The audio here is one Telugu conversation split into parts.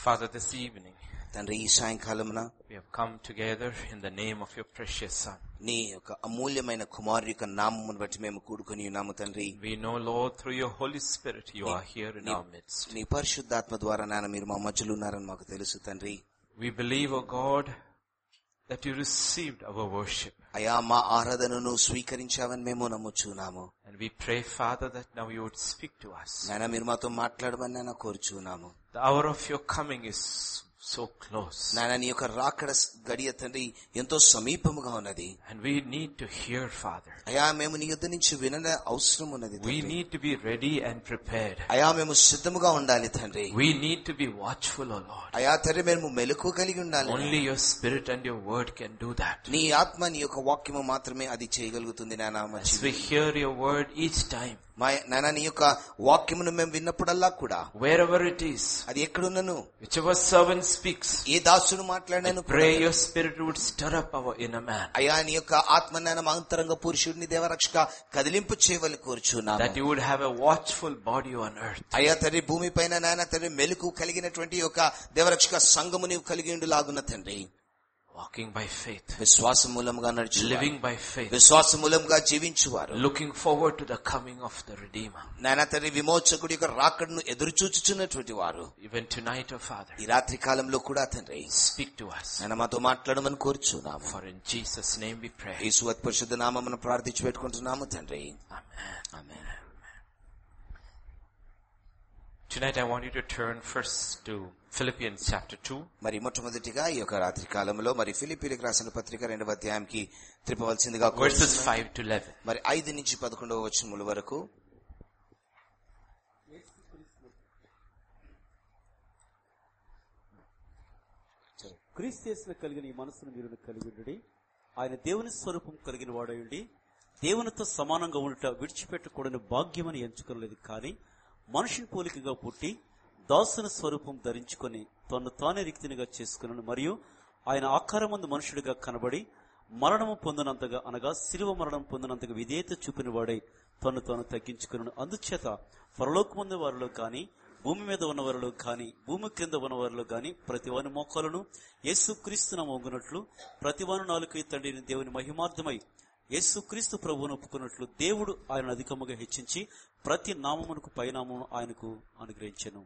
Father, this evening తండ్రి ఈ సాయంకాలమున we have come together in the name of your precious Son. నీ యొక్క అమూల్యమైన కుమారు యొక్క నామమును బట్టి మేము కూడుకొని ఉన్నాము తండ్రి We know, Lord, through your Holy Spirit, you are here in our midst. నీ పరిశుద్ధాత్మ ద్వారా నాన్న మీరు మా మధ్యలో ఉన్నారని మాకు తెలుసు తండ్రి We believe, O God, that you received our worship. అయా మా ఆరాధనను స్వీకరించావని మేము నమ్ముచున్నాము And we pray, Father, that now you would speak to us. నాయన మీరు మాతో మాట్లాడమని నాన్న కోరుచున్నాము The hour of your coming is so close. నాయన నీ యొక్క రాకడ గడియ తండ్రి ఎంతో సమీపముగా ఉన్నది And we need to hear, Father. అయా మేము నీ యుద్ధ నుంచి విననే అవసరం ఉన్నది We తండ్రి. need to be ready and prepared. అయా మేము సిద్ధముగా ఉండాలి తండ్రి We need to be watchful, O Lord. అయా తండ్రి మేము మెలకు కలిగి ఉండాలి Only your spirit and your word can do that. నీ ఆత్మ నీ యొక్క వాక్యము మాత్రమే అది చేయగలుగుతుంది నాన్న మా As జీవితంలో. we hear your word each time, మా నాయన నీ యొక్క వాక్యమును మేము విన్నప్పుడల్లా కూడా wherever it is, అది ఎక్కడున్నను whichever servant speaks, ఏ దాసుడు మాట్లాడినాను pray your spirit would stir up our inner man. అయా నీ యొక్క ఆత్మ నాయన మా అంతరంగ పురుషుడిని దేవరక్షక కదిలింపు చేయవలి కోరుచున్నాము That you would have a watchful body on earth. అయ్యా తండ్రి భూమి పైన నాయన తండ్రి మెలకు కలిగినటువంటి యొక్క దేవరక్షక సంఘము నీవు కలిగి ఉండులాగున్న తండ్రి Walking by faith, విశ్వాస మూలంగా నడిచి living by faith, విశ్వాస మూలంగా జీవించువారు looking forward to the coming of the Redeemer. నాయన తండ్రి విమోచకుడి యొక్క రాకడను ఎదురు చూచుచున్నటువంటి వారు Even tonight, O Father, ఈ రాత్రి కాలంలో కూడా తండ్రి speak to us. ఆయన మాతో మాట్లాడమని కోరుచున్నాము For in Jesus' name we pray. ఈ సువత్ పరిశుద్ధ నామమును ప్రార్థించి పెట్టుకుంటున్నాము తండ్రి Amen. Amen. Tonight I want you to turn first to Philippians chapter 2. మరి మొట్టమొదటిగా ఈ యొక్క రాత్రి కాలంలో మరి ఫిలిపీలకు రాసిన పత్రిక రెండవ అధ్యాయంకి త్రిపవలసిందిగా Verses కోరుచున్నాను. 5 to 11. మరి ఐదు నుంచి పదకొండవ వచనముల వరకు క్రీస్తు కలిగిన ఈ మనసును మీరు కలిగి ఉండి ఆయన దేవుని స్వరూపం కలిగిన వాడయుండి దేవునితో సమానంగా ఉండుట విడిచిపెట్టకూడని భాగ్యమని ఎంచుకోలేదు కానీ మనుషుని పోలికగా పుట్టి దాసుని స్వరూపం ధరించుకొని తను తానే రిక్తినిగా చేసుకున్నాను మరియు ఆయన ఆకారమందు మనుషుడిగా కనబడి మరణము పొందినంతగా అనగా శిలువ మరణం పొందినంతగా విధేయత చూపిన వాడై తను తాను తగ్గించుకున్నాను అందుచేత పరలోకమందు వారిలో కానీ భూమి మీద ఉన్న వారిలో కానీ భూమి క్రింద ఉన్న వారిలో కానీ ప్రతి వాని మోకాలను యేసుక్రీస్తున మోగునట్లు ప్రతి వాని నాలుకై తండ్రిని దేవుని మహిమార్థమై యేసుక్రీస్తు ప్రభువును ఒప్పుకున్నట్లు దేవుడు ఆయన అధికముగా హెచ్చించి ప్రతి నామమునకు పైనామమును ఆయనకు అనుగ్రహించెను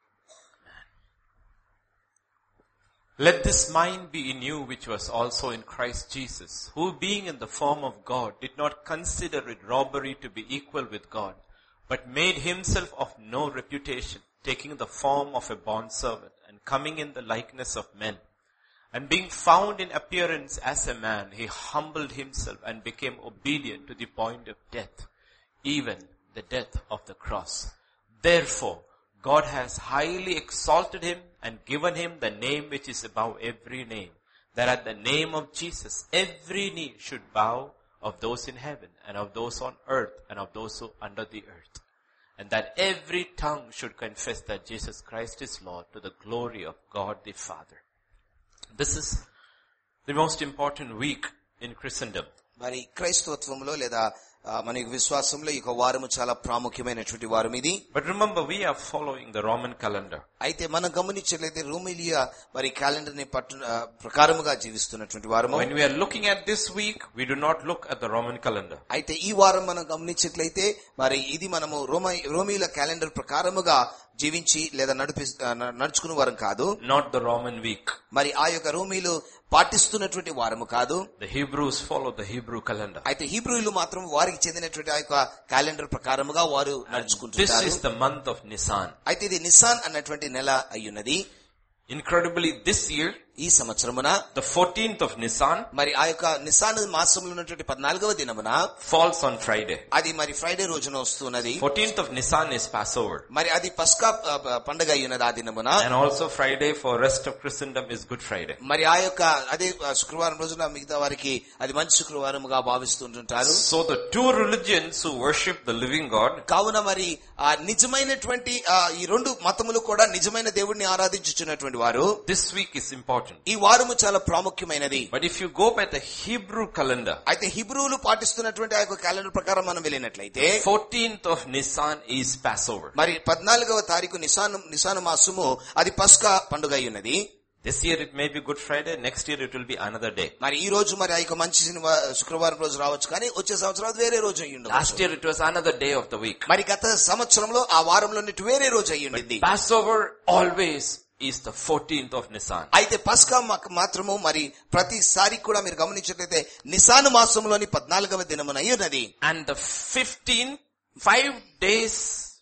Let this mind be in you which was also in Christ Jesus, who being in the form of God did not consider it robbery to be equal with God, but made himself of no reputation, taking the form of a bondservant and coming in the likeness of men. And being found in appearance as a man, he humbled himself and became obedient to the point of death, even the death of the cross. Therefore, God has highly exalted him and given him the name which is above every name, that at the name of Jesus every knee should bow of those in heaven and of those on earth and of those who under the earth. And that every tongue should confess that Jesus Christ is Lord to the glory of God the Father. This is the most important week in Christendom. మరి క్రైస్తవత్వంలో లేదా ఆ, మన యొక్క విశ్వాసంలో ఈ యొక్క వారము చాలా ప్రాముఖ్యమైనటువంటి వారం ఇది But remember, we are following the Roman calendar. అయితే మనం గమనించట్లయితే రోమిలియా మరి క్యాలెండర్ ని పట్టు ఆ, ప్రకారముగా జీవిస్తున్నటువంటి వారము When we are looking at this week, we do not look at the Roman calendar. అయితే ఈ వారం మనం గమనించట్లయితే మరి ఇది మనము రోమ రోమిల క్యాలెండర్ ప్రకారముగా జీవించి లేదా నడిపి ఆ, న- నడుచుకునే వారం కాదు Not the Roman week. మరి ఆ యొక్క రోమిలు పాటిస్తున్నటువంటి వారము కాదు The Hebrews follow the Hebrew calendar. అయితే హీబ్రూలు మాత్రం వారికి చెందినటువంటి ఆ యొక్క క్యాలెండర్ ప్రకారముగా వారు This నడుచుకుంటున్నారు is the month of Nisan. అయితే ఇది నిసాన్ అన్నటువంటి నెల అయ్యున్నది Incredibly, this year, ఈ సంవత్సరమున the 14th of Nisan మరి ఆ యొక్క నిసాన్ మాసంలో ఉన్నటువంటి పద్నాలుగవ దినమున falls on Friday. అది మరి ఫ్రైడే రోజున వస్తున్నది 14th of Nisan is Passover. మరి అది పస్కా ఆ, ఆ, పండగ అయ్యున్నది ఆ దినమున And also Friday for rest of Christendom is Good Friday. మరి ఆ యొక్క అదే ఆ, శుక్రవారం రోజున మిగతా వారికి అది మంచి శుక్రవారముగా భావిస్తుంటుంటారు So the two religions who worship the living God కావున మరి ఆ నిజమైనటువంటి ఆ, ఈ రెండు మతములు కూడా నిజమైన దేవుడిని ఆరాధించుచున్నటువంటి వారు this week is important important. ఈ వారము చాలా ప్రాముఖ్యమైనది But if you go by the Hebrew calendar, అయితే హిబ్రూలు పాటిస్తున్నటువంటి ఆ యొక్క క్యాలెండర్ ప్రకారం మనం వెళ్ళినట్లయితే 14th of Nisan is Passover. మరి పద్నాలుగవ తారీఖు నిసాను నిసాను మాసము అది పస్కా పండుగ అయి ఉన్నది This year it may be Good Friday, next year it will be another day. మరి ఈ రోజు మరి ఆ యొక్క మంచి శనివా- శుక్రవారం రోజు రావచ్చు కానీ వచ్చే సంవత్సరం అది వేరే రోజు అయ్యి Last ఉండవచ్చు year it was another day of the week. మరి గత సంవత్సరంలో ఆ వారంలో వేరే రోజు అయ్యి ఉండింది Passover always is the 14th of Nisan. అయితే పస్కా మాకు మాత్రము మరి ప్రతిసారి కూడా మీరు గమనించినట్లయితే నిసాను మాసంలోని పద్నాలుగవ దినమున అయి ఉన్నది And the 15th, five days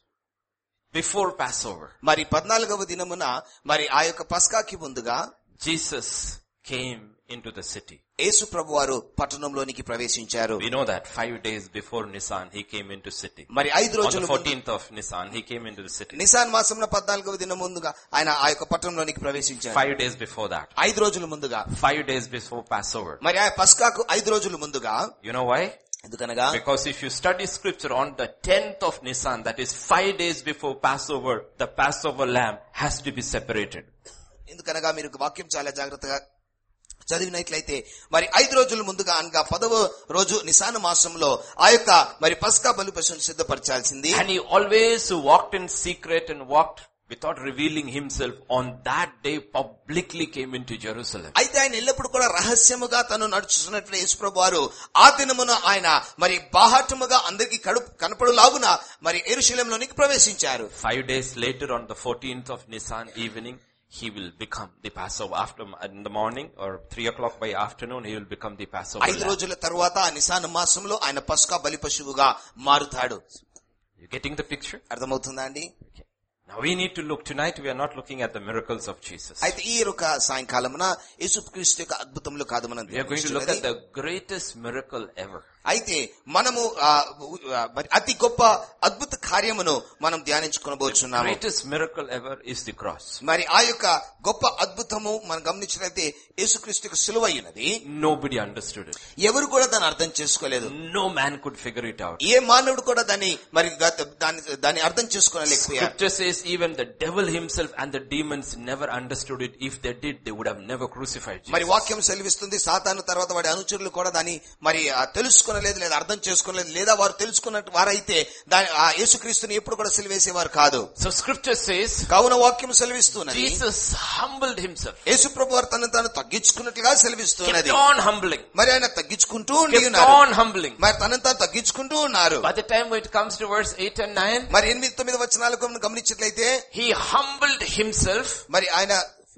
before Passover, మరి పద్నాలుగవ దినమున మరి ఆ యొక్క పస్కాకి ముందుగా Jesus came into the city. యేసు ప్రభు వారు పట్టణంలోనికి ప్రవేశించారు We know that five days before Nisan, he came into city. మరి ఐదు On the రోజుల ముందు 14th of Nisan, he came into the city. Nisan మాసంలో పద్నాలుగవ దినం ముందుగా ఆయన ఆ యొక్క పట్టణంలోనికి ప్రవేశించారు Five days before that. ఐదు రోజుల ముందుగా Five days before Passover. మరి ఆ పస్కాకు ఐదు రోజుల ముందుగా You know why? ఎందుకనగా Because if you study scripture on the 10th of Nisan, that is five days before Passover, the Passover lamb has to be separated. ఎందుకనగా మీరు వాక్యం చాలా జాగ్రత్తగా చదివినట్లయితే మరి ఐదు రోజుల ముందుగా అనగా పదవ రోజు నిసాన మాసంలో ఆ యొక్క మరి పస్కా బలి పశువుని సిద్ధపరచాల్సింది And he always walked in secret and walked without revealing himself on that day publicly came into Jerusalem. అయితే ఆయన ఎల్లప్పుడు కూడా రహస్యముగా తను నడుచుతున్నట్లు యేసుప్రభు వారు ఆ దినమున ఆయన మరి బాహాటముగా అందరికి కడుపు కనపడులాగున మరి ఎరుశలంలోనికి ప్రవేశించారు Five days later on the 14th of Nisan evening, he will become the Passover after, in the morning or three o'clock by afternoon, he will become the Passover ఐదు lamb. రోజుల తరువాత ఆ నిసాన మాసంలో ఆయన పస్కా బలి పశువుగా మారుతాడు You getting the picture? అర్థమవుతుందా అండి Now we need to look, tonight we are not looking at the miracles of Jesus. అయితే ఈ యొక్క సాయంకాలమున యేసుక్రీస్తు యొక్క అద్భుతములు కాదు మనం We are going to look ధ్యానిస్తున్నది. at the greatest miracle ever. అయితే మనము ఆ, ఆ, మరి అతి గొప్ప అద్భుత కార్యమును మనం ధ్యానించుకునబోతున్నాము Greatest miracle ever is the cross. మరి ఆ యొక్క గొప్ప అద్భుతము మనం గమనించినట్లయితే యేసుక్రీస్తు యొక్క సిలువ అయినది Nobody understood it. ఎవరు కూడా దాన్ని అర్థం చేసుకోలేదు No man could figure it out. ఏ మానవుడు కూడా దాన్ని మరి గత- దాన్ని దాన్ని అర్థం చేసుకోలేకపోయారు Scripture says even the devil himself and the demons never understood it. If they did, they would have never crucified మరి Jesus. వాక్యం సెలవిస్తుంది సాతాను తర్వాత వాడి అనుచరులు కూడా దాన్ని మరి ఆ, తెలుసుకోనలేదు లేదా అర్థం చేసుకోలేదు లేదా వారు తెలుసుకున్నట్టు వారైతే దాని ఆ యేసుక్రీస్తుని ఎప్పుడు కూడా సిలివేసేవారు కాదు So scripture says కావున వాక్యం సెలవిస్తున్నది Jesus humbled himself. యేసు ప్రభు వారు తనను తాను తగ్గించుకున్నట్లుగా Kept సెలవిస్తున్నది on humbling. మరి ఆయన తగ్గించుకుంటూ ఉండి Kept ఉన్నారు on humbling. మరి తనను తాను తగ్గించుకుంటూ ఉన్నారు By the time it comes to verse 8 and 9, మరి ఎనిమిది తొమ్మిది వచనాలకు మనం గమనించినట్లయితే he humbled himself మరి ఆయన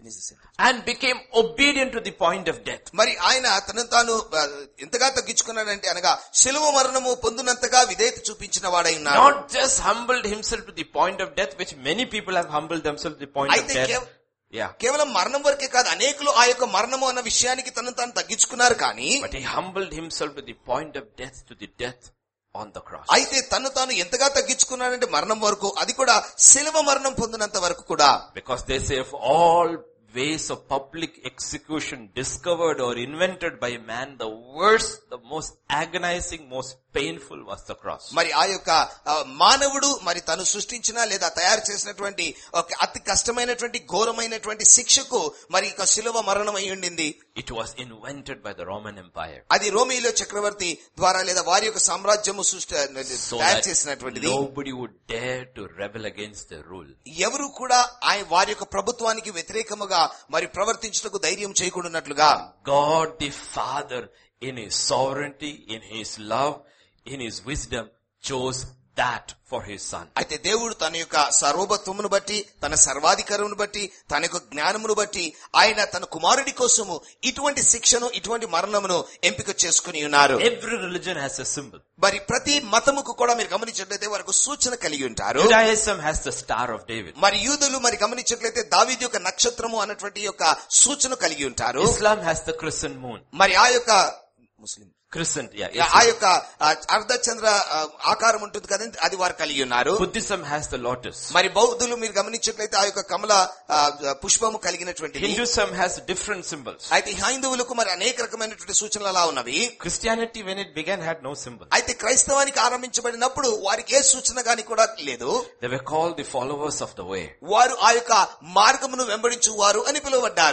and became obedient to the point of death. మరి ఆయన తనను తాను ఆ, ఎంతగా తగ్గించుకున్నాడంటే అనగా శిలువ మరణము పొందినంతగా విధేయత చూపించిన వాడై ఉన్నాడు Not just humbled himself to the point of death, which many people have humbled themselves to the point of అయితే death. కేవ- Yeah. కేవలం మరణం వరకే కాదు అనేకులు ఆ యొక్క మరణము అన్న విషయానికి తనను తాను తగ్గించుకున్నారు కానీ But he humbled himself to the point of death, to the death on the cross. అయితే తను తాను ఎంతగా తగ్గించుకున్నాడంటే మరణం వరకు అది కూడా శిలువ మరణం పొందినంత వరకు కూడా Because they say of all ways of public execution discovered or invented by man, the worst, the most agonizing, most painful was the cross. మరి ఆ యొక్క ఆ, మానవుడు మరి తను సృష్టించిన లేదా తయారు చేసినటువంటి ఒక అతి కష్టమైనటువంటి ఘోరమైనటువంటి శిక్షకు మరి ఇక శిలువ మరణం అయి ఉండింది It was invented by the Roman Empire. అది రోమిలో చక్రవర్తి ద్వారా లేదా వారి యొక్క సామ్రాజ్యము సృష్టి So తయారు that చేసినటువంటిది nobody would dare to rebel against the rule. ఎవరు కూడా ఆయన వారి యొక్క ప్రభుత్వానికి వ్యతిరేకముగా మరి ప్రవర్తించుటకు ధైర్యం చేయకుండాన్నట్లుగా God the Father in His sovereignty, in His love, in His wisdom chose that for His Son. అయితే దేవుడు తన యొక్క సర్వభత్వమును బట్టి తన సర్వాధికారమును బట్టి తన యొక్క జ్ఞానమును బట్టి ఆయన తన కుమారుడి కోసము ఇటువంటి శిక్షను ఇటువంటి మరణమును ఎంపిక చేసుకుని ఉన్నారు Every religion has a symbol. మరి ప్రతి మతముకు కూడా మీరు గమనించినట్లయితే వారికి సూచన కలిగి ఉంటారు Judaism has the Star of David. మరి యూదులు మరి గమనించినట్లయితే దావీదు యొక్క నక్షత్రము అన్నటువంటి యొక్క సూచన కలిగి ఉంటారు Islam has the crescent moon. మరి ఆ యొక్క ముస్లిం Crescent, yeah. ఆ Islam. యొక్క ఆ, అర్ధచంద్ర ఆ, ఆకారం ఉంటుంది కదండి అది వారు కలిగి ఉన్నారు Buddhism has the lotus. మరి బౌద్ధులు మీరు గమనించినట్లయితే ఆ యొక్క కమల ఆ, పుష్పము కలిగినటువంటి Hinduism has different symbols. అయితే హైందవులకు మరి అనేక రకమైనటువంటి సూచనలు అలా ఉన్నవి Christianity, when it began, had no symbol. అయితే క్రైస్తవానికి ఆరంభించబడినప్పుడు వారికి ఏ సూచన గాని కూడా లేదు They were called the followers of the way. వారు ఆ యొక్క మార్గమును వెంబడించు వారు అని పిలువబడ్డారు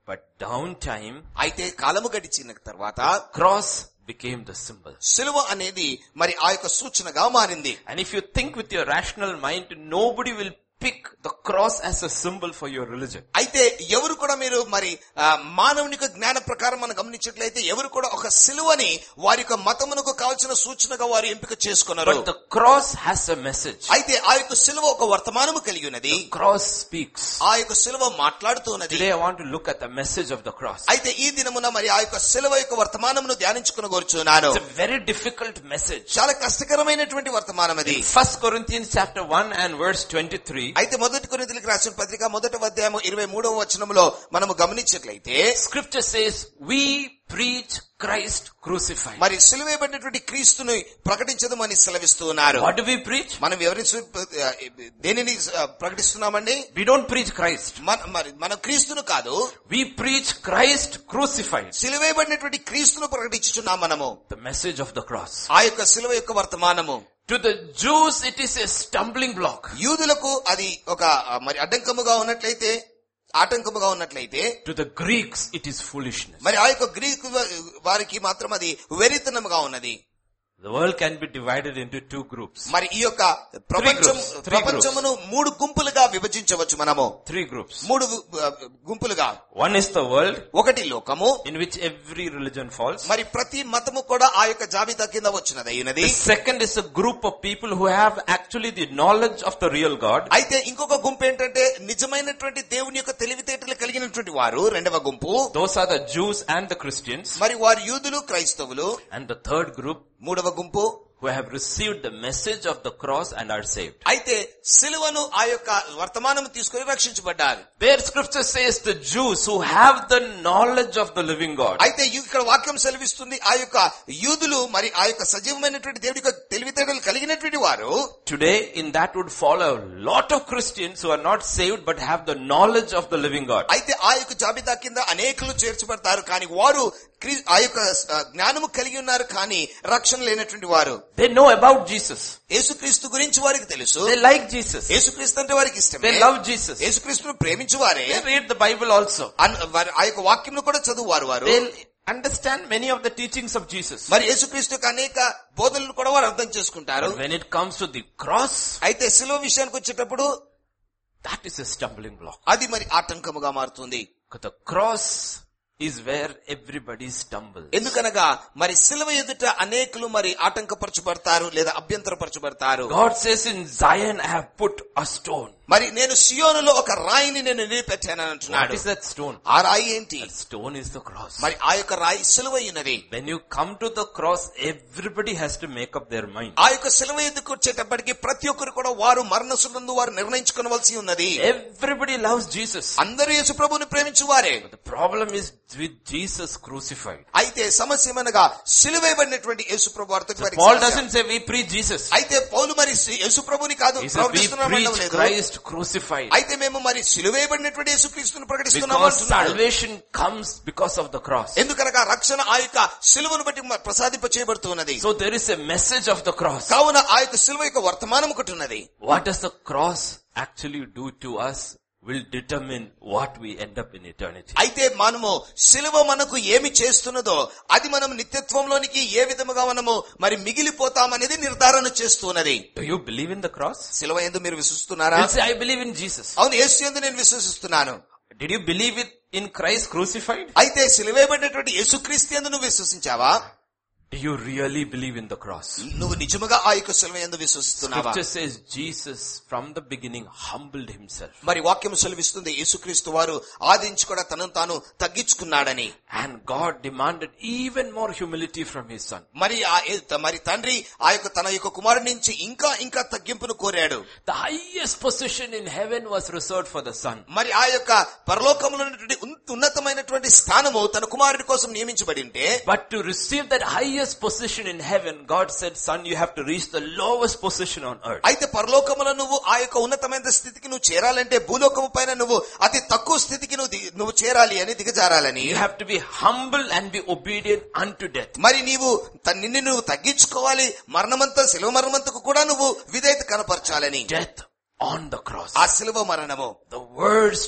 But downtime, అయితే కాలము గడిచిన తర్వాత cross became the symbol. సిలువ అనేది మరి ఆ యొక్క సూచనగా మారింది And if you think with your rational mind, nobody will pick the cross as a symbol for your religion. అయితే ఎవరు కూడా మీరు మరి ఆ, మానవునిక జ్ఞాన ప్రకారం మనం గమనించినట్లయితే ఎవరు కూడా ఒక సిలువని వారి యొక్క మతమునకు కావాల్సిన సూచనగా వారు ఎంపిక చేసుకున్నారు But the cross has a message. అయితే ఆ యొక్క సిలువ ఒక వర్తమానము కలిగి ఉన్నది Cross speaks. ఆ యొక్క సిలువ మాట్లాడుతూ ఉన్నది Today I want to look at the message of the cross. అయితే ఈ దినమున మరి ఆ యొక్క సిలువ యొక్క వర్తమానమును ధ్యానించుకుని కోరుచున్నాను It's a very difficult message. చాలా కష్టకరమైనటువంటి వర్తమానం అది First Corinthians chapter 1 and verse 23, అయితే మొదటి కొరింథీయులకు రాసిన పత్రిక మొదటి అధ్యాయము ఇరవై మూడవ వచనంలో మనము గమనించినట్లయితే scripture says, we preach Christ crucified. మరి సిలువేయబడినటువంటి క్రీస్తుని ప్రకటించదమని సెలవిస్తూ ఉన్నారు What do we preach? మనం ఎవరిని సు- దేనిని ఆ, ప్రకటిస్తున్నామండి We don't preach Christ. మన మరి మన క్రీస్తును కాదు We preach Christ crucified. సిలువేయబడినటువంటి క్రీస్తును ప్రకటించుచున్నాం మనము The message of the cross. ఆ యొక్క సిలువ యొక్క వర్తమానము To the Jews, it is a stumbling block. యూదులకు అది ఒక ఆ, మరి అడ్డంకముగా ఉన్నట్లయితే ఆటంకముగా ఉన్నట్లయితే To the Greeks, it is foolishness. మరి ఆ యొక్క గ్రీకు వా- వారికి మాత్రం అది వెరితనముగా ఉన్నది The world can be divided into two groups. మరి ఈ యొక్క ప్రపంచం groups. Three ప్రపంచమును మూడు గుంపులుగా విభజించవచ్చు మనము Three groups. మూడు ఆ, గుంపులుగా One is the world ఒకటి లోకము in which every religion falls. మరి ప్రతి మతము కూడా ఆ యొక్క జాబితా కింద వచ్చినది అయినది The second is a group of people who have actually the knowledge of the real God. అయితే ఇంకొక గుంపు ఏంటంటే నిజమైనటువంటి దేవుని యొక్క తెలివితేటలు కలిగినటువంటి వారు రెండవ గుంపు Those are the Jews and the Christians. మరి వారు యూదులు క్రైస్తవులు And the third group మూడవ గుంపు who have received the message of the cross and are saved. అయితే సిలువను ఆ యొక్క వర్తమానము తీసుకొని రక్షించబడ్డారు Their scripture says the Jews who have the knowledge of the living God. అయితే యు- ఇక్కడ వాక్యం సెలవిస్తుంది ఆ యొక్క యూదులు మరి ఆ యొక్క సజీవమైనటువంటి దేవుడి యొక్క తెలివితేటలు కలిగినటువంటి వారు Today in that would fall a lot of Christians who are not saved but have the knowledge of the living God. అయితే ఆ యొక్క జాబితా కింద అనేకులు చేర్చబడతారు కానీ వారు క్రీ- ఆ యొక్క ఆ, జ్ఞానము కలిగి ఉన్నారు కానీ రక్షణ లేనటువంటి వారు They know about Jesus. యేసుక్రీస్తు గురించి వారికి తెలుసు They like Jesus. యేసుక్రీస్తు అంటే వారికి ఇష్టం They love Jesus. యేసుక్రీస్తును ప్రేమించువారే They read the Bible also. అన్- వారి- ఆ యొక్క వాక్యం కూడా చదువువారు వారు They understand many of the teachings of Jesus. మరి యేసుక్రీస్తు యొక్క అనేక బోధనలు కూడా వారు అర్థం చేసుకుంటారు But when it comes to the cross, అయితే శిలువ విషయానికి వచ్చేటప్పుడు that is a stumbling block. అది మరి ఆటంకముగా మారుతుంది Because the cross is where everybody stumbles. ఎందుకనగా మరి శిలువ ఎదుట అనేకులు మరి ఆటంకపరచబడతారు లేదా అభ్యంతరపరచబడతారు God says in Zion, I have put a stone. మరి నేను సియోనులో ఒక రాయిని నేను నిలిపెట్టాను What అంటున్నాడు is that stone? ఆ రాయి ఏంటి That stone is the cross. మరి ఆ యొక్క రాయి సిలువ అయినది When you come to the cross, everybody has to make up their mind. ఆ యొక్క సిలువ ఎదుకు వచ్చేటప్పటికి ప్రతి ఒక్కరు కూడా వారు మరణసునందు వారు నిర్ణయించుకోవలసి ఉన్నది Everybody loves Jesus. అందరూ యేసు ప్రభుని ప్రేమించువారే The problem is with Jesus crucified. అయితే సమస్య ఏమనగా సిలువేయబడినటువంటి యేసు ప్రభు వారితో వారికి Paul సమస్య. doesn't say we preach Jesus. అయితే పౌలు మరి యేసు ప్రభుని కాదు He says we ప్రకటిస్తున్నాం preach అనడం లేదు. Christ crucified. అయితే మేము మరి సిలువేయబడినటువంటి యేసుక్రీస్తును ప్రకటిస్తున్నాం Because అంటున్నాడు salvation comes because of the cross. ఎందుకనగా రక్షణ ఆ యొక్క సిలువను బట్టి మ- ప్రసాదింప చేయబడుతున్నది So there is a message of the cross. కావున ఆ యొక్క సిలువ యొక్క వర్తమానం ఒకటి ఉన్నది What does the cross actually do to us will determine what we end up in eternity. అయితే మనము సిలువ మనకు ఏమి చేస్తున్నదో అది మనం నిత్యత్వంలోనికి ఏ విధముగా మనము మరి మిగిలిపోతామనేది నిర్ధారణ చేస్తున్నది Do you believe in the cross? సిలువ ఎందు మీరు విశ్వసిస్తున్నారా You'll say, I believe in Jesus. అవును యేసు ఎందు నేను విశ్వసిస్తున్నాను Did you believe it in Christ crucified? అయితే సిలువేయబడినటువంటి యేసుక్రీస్తు ఎందు నువ్వు విశ్వసించావా Do you really believe in the cross? నువ్వు నిజముగా ఆ యొక్క సిలువ ఎందు విశ్వసిస్తున్నావా Scripture says Jesus from the beginning humbled himself మరి వాక్యం సెలవిస్తుంది యేసుక్రీస్తు వారు ఆదించి కూడా తనను తాను తగ్గించుకున్నాడని and God demanded even more humility from his son. మరి ఆ ఏ- మరి తండ్రి ఆ యొక్క తన యొక్క కుమారుడి నుంచి ఇంకా ఇంకా తగ్గింపును కోరాడు The highest position in heaven was reserved for the son. మరి ఆ యొక్క పరలోకంలో ఉన్నటువంటి ఉన్- ఉన్నతమైనటువంటి స్థానము తన కుమారుడి కోసం నియమించబడి ఉంటే But to receive that highest position in heaven, God said, son, you have to reach the lowest position on earth. అయితే పరలోకములో నువ్వు ఆ యొక్క ఉన్నతమైన స్థితికి నువ్వు చేరాలంటే భూలోకము పైన నువ్వు అతి తక్కువ స్థితికి నువ్వు ది- నువ్వు చేరాలి అని దిగజారాలని You have to be humble and be obedient unto death. మరి నీవు త- నిన్ను నువ్వు తగ్గించుకోవాలి మరణమంతా శిలువ మరణమంతకు కూడా నువ్వు విధేయత కనపరచాలని Death on the cross. ఆ శిలువ మరణము The worst form.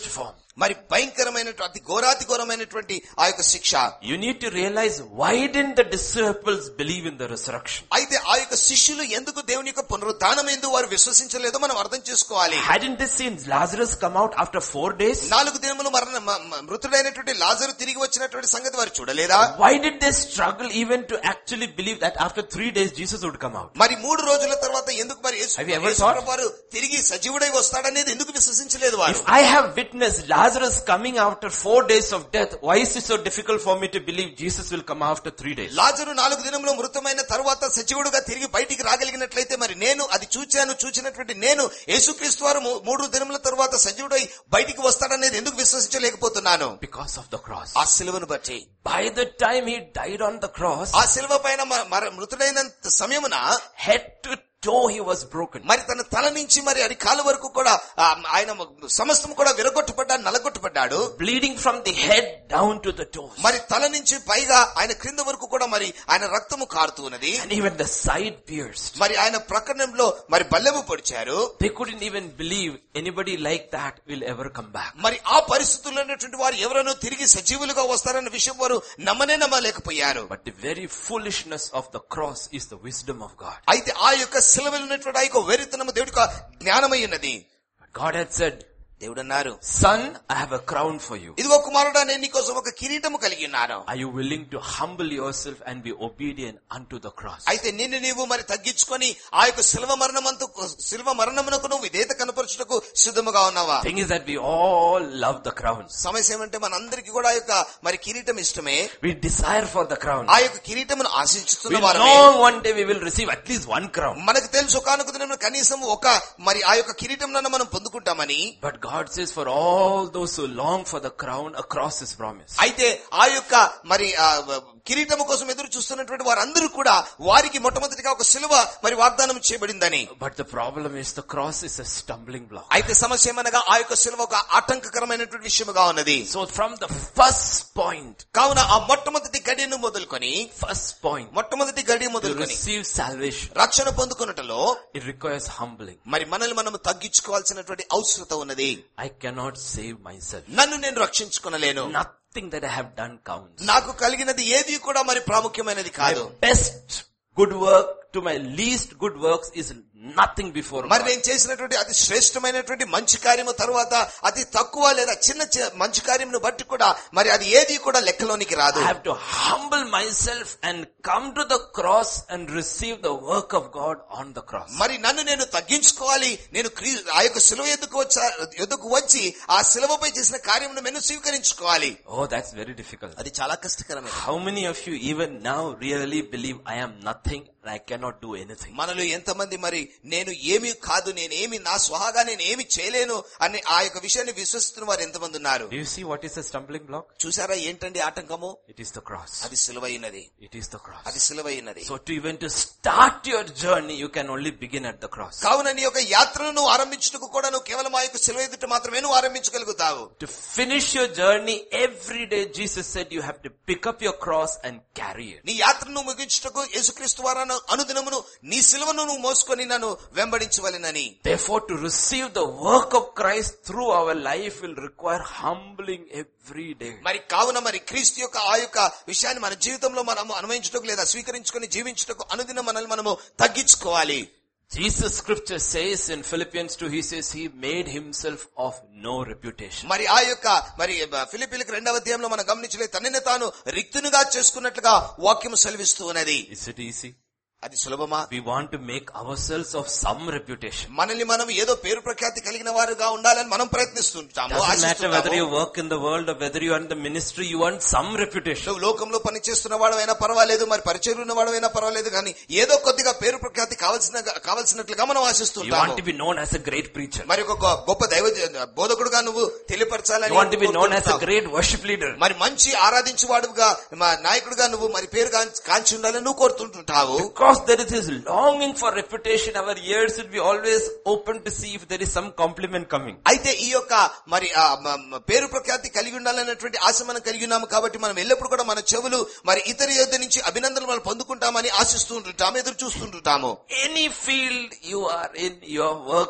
మరి భయంకరమైనటువంటి అతి ఘోరాతి ఘోరమైనటువంటి ఆ యొక్క శిక్ష You need to realize why didn't the disciples believe in the resurrection? అయితే ఆ యొక్క శిష్యులు ఎందుకు దేవుని యొక్క పునరుద్ధానం ఎందుకు వారు విశ్వసించలేదో మనం అర్థం చేసుకోవాలి Hadn't they seen Lazarus come out after four days? నాలుగు దినములు మరణ మ- మ- మృతుడైనటువంటి లాజరు తిరిగి వచ్చినటువంటి సంగతి వారు చూడలేదా Why did they struggle even to actually believe that after three days Jesus would come out? మరి మూడు రోజుల తర్వాత ఎందుకు మరి యేసు- Have you ever Yesu thought? ప్రభు వారు తిరిగి సజీవుడై వస్తాడనేది ఎందుకు విశ్వసించలేదు వారు If I have witnessed Lazarus coming after four days of death, why is it so difficult for me to believe Jesus will come after three days? లాజరు నాలుగు దినములు మృతమైన తర్వాత సజీవుడుగా తిరిగి బయటికి రాగలిగినట్లయితే మరి నేను అది చూచాను చూచినటువంటి నేను యేసుక్రీస్తు వారు మూ- మూడు దినముల తర్వాత సజీవుడై బయటికి వస్తాడనేది ఎందుకు విశ్వసించలేకపోతున్నాను Because of the cross. ఆ సిలువను బట్టి By the time he died on the cross, ఆ సిలువ పైన మ- మర- మృతుడైనంత సమయమున head to toe he was broken. మరి తన తల నుంచి మరి అది కాలు వరకు కూడా ఆ, ఆయన సమస్తం కూడా విరగొట్టుపడ్డాడు నలగొట్టుపడ్డాడు Bleeding from the head down to the toes. మరి తల నుంచి పైగా ఆయన క్రింద వరకు కూడా మరి ఆయన రక్తము కారుతూ ఉన్నది And even the side pierced. మరి ఆయన ప్రకరణంలో మరి బల్లెము పొడిచారు They couldn't even believe anybody like that will ever come back. మరి ఆ పరిస్థితుల్లో ఉన్నటువంటి వారు ఎవరైనా తిరిగి సజీవులుగా వస్తారన్న విషయం వారు నమ్మనే నమ్మలేకపోయారు But the very foolishness of the cross is the wisdom of God. అయితే ఆ యొక్క సిలవలు ఉన్నటువంటి ఆ యొక్క వెరితనము దేవుడి యొక్క జ్ఞానమై ఉన్నది But God had said, దేవుడు అన్నారు son, I have a crown for you. ఇదిగో కుమారుడా నేను నీకోసం ఒక కిరీటము కలిగి ఉన్నాను Are you willing to humble yourself and be obedient unto the cross? అయితే నిన్ను నీవు మరి తగ్గించుకొని ఆ యొక్క శిల్వ మరణమంతు శిల్వ మరణమునకు నువ్వు విధేయత కనపరచుటకు సిద్ధముగా ఉన్నావా Thing is that we all love the crowns. సమస్య ఏమంటే మనందరికీ కూడా ఆ యొక్క మరి కిరీటం ఇష్టమే We desire for the crown. ఆ యొక్క కిరీటమును We ఆశించుతున్న వారమే know one day we will receive at least one crown. మనకు తెలుసు ఒకనొక దినం కనీసం ఒక మరి ఆ యొక్క కిరీటం మనం పొందుకుంటామని But God says for all those who long for the crown, a cross is promised. అయితే ఆ యొక్క మరి ఆ కిరీటము కోసం ఎదురు చూస్తున్నటువంటి వారందరూ కూడా వారికి మొట్టమొదటిగా ఒక సిలువ మరి వాగ్దానం చేయబడిందని But the problem is the cross is a stumbling block. అయితే సమస్య ఏమనగా ఆ యొక్క సిలువ ఒక ఆటంకకరమైనటువంటి విషయముగా ఉన్నది So from the first point, కావున ఆ మొట్టమొదటి గడియను మొదలుకొని first point, మొట్టమొదటి గడియ to మొదలుకొని receive salvation, రక్షణ పొందుకున్నటలో it requires humbling. మరి మనల్ని మనం తగ్గించుకోవాల్సినటువంటి అవసరత ఉన్నది I cannot save myself. నన్ను నేను రక్షించుకునలేను Nothing that I have done counts. నాకు కలిగినది ఏది కూడా మరి ప్రాముఖ్యమైనది కాదు My best good work to my least good works is nothing before మరి God. నేను చేసినటువంటి అతి శ్రేష్టమైనటువంటి మంచి కార్యము తర్వాత అతి తక్కువ లేదా చిన్న చి- మంచి కార్యమును బట్టి కూడా మరి అది ఏది కూడా లెక్కలోనికి రాదు I have to humble myself and come to the cross and receive the work of God on the cross. మరి నన్ను నేను తగ్గించుకోవాలి నేను క్రీ ఆ యొక్క సిలువ ఎద్దుకు వచ్చా ఎద్దుకు వచ్చి ఆ సిలువపై చేసిన కార్యమును నేను స్వీకరించుకోవాలి Oh, that's very difficult. అది చాలా కష్టకరమే How many of you even now really believe I am nothing and I cannot do anything? మనలో ఎంతమంది మరి నేను ఏమీ కాదు నేనేమి నా స్వహాగా నేను ఏమి చేయలేను అని ఆ యొక్క విషయాన్ని విశ్వసిస్తున్న వారు ఎంతమంది ఉన్నారు Do you see what is a stumbling block? చూసారా ఏంటండి ఆటంకము It is the cross. అది సిలువైనది It is the cross. అది సిలువైనది So to even to start your journey, you can only begin at the cross. కావున నీ యొక్క యాత్రను నువ్వు ఆరంభించుటకు కూడా నువ్వు కేవలం ఆ యొక్క సిలువ ఎదుట మాత్రమే నువ్వు ఆరంభించగలుగుతావు To finish your journey every day, Jesus said you have to pick up your cross and carry it. నీ యాత్రను ముగించుటకు యేసుక్రీస్తు వారాను అనుదినమును నీ సిలువను నువ్వు మోసుకొని నన్ను వెంబడించవలెనని Therefore, to receive the work of Christ through our life will require humbling every day. మరి కావున మరి క్రీస్తు యొక్క ఆ యొక్క విషయాన్ని మన జీవితంలో మనము అనుభవించుటకు లేదా స్వీకరించుకొని జీవించుటకు అనుదినం మనల్ని మనము తగ్గించుకోవాలి Jesus scripture says in Philippians 2, he says he made himself of no reputation. మరి ఆ యొక్క మరి ఫిలిపిలకు రెండవ అధ్యాయంలో మనం గమనించలేదు తనని తాను రిక్తునిగా చేసుకున్నట్లుగా వాక్యము సెలవిస్తూ ఉన్నది Is it easy? అది సులభమా We want to make ourselves of some reputation. మనల్ని మనం ఏదో పేరు ప్రఖ్యాతి కలిగిన వారుగా ఉండాలని మనం ప్రయత్నిస్తుంటాము Doesn't matter ఆశిస్తుంటాము. whether you work in the world or whether you are in the ministry, you want some reputation. నువ్వు లోకంలో పని చేస్తున్న వాడమైనా పర్వాలేదు మరి పరిచయం ఉన్న వాడమైనా పర్వాలేదు కానీ ఏదో కొద్దిగా పేరు ప్రఖ్యాతి కావాల్సిన కావాల్సినట్లుగా మనం You want ఆశిస్తుంటాము to be known as a great preacher. మరి ఒక గొ- గొప్ప దైవ బోధకుడుగా నువ్వు తెలియపరచాలని You want to be known as a కోరుకుంటున్నావు. great worship leader. మరి మంచి ఆరాధించేవాడుగా మా నాయకుడిగా నువ్వు మరి పేరు కాంచి- కాంచి ఉండాలని నువ్వు కోరుతుంటుంటావు Because there is this longing for reputation, our ears will be always open to see if there is some compliment coming. అయితే ఈ యొక్క మరి ఆ మ- మ- పేరు ప్రఖ్యాతి కలిగి ఉండాలన్నటువంటి ఆశ మనం కలిగి ఉన్నాము కాబట్టి మనం ఎల్లప్పుడు కూడా మన చెవులు మరి ఇతర యొద్ద నుంచి అభినందనలు మనం పొందుకుంటామని ఆశిస్తూ ఉంటుంటాము ఎదురు చూస్తుంటుంటాము Any field you are in, you are working,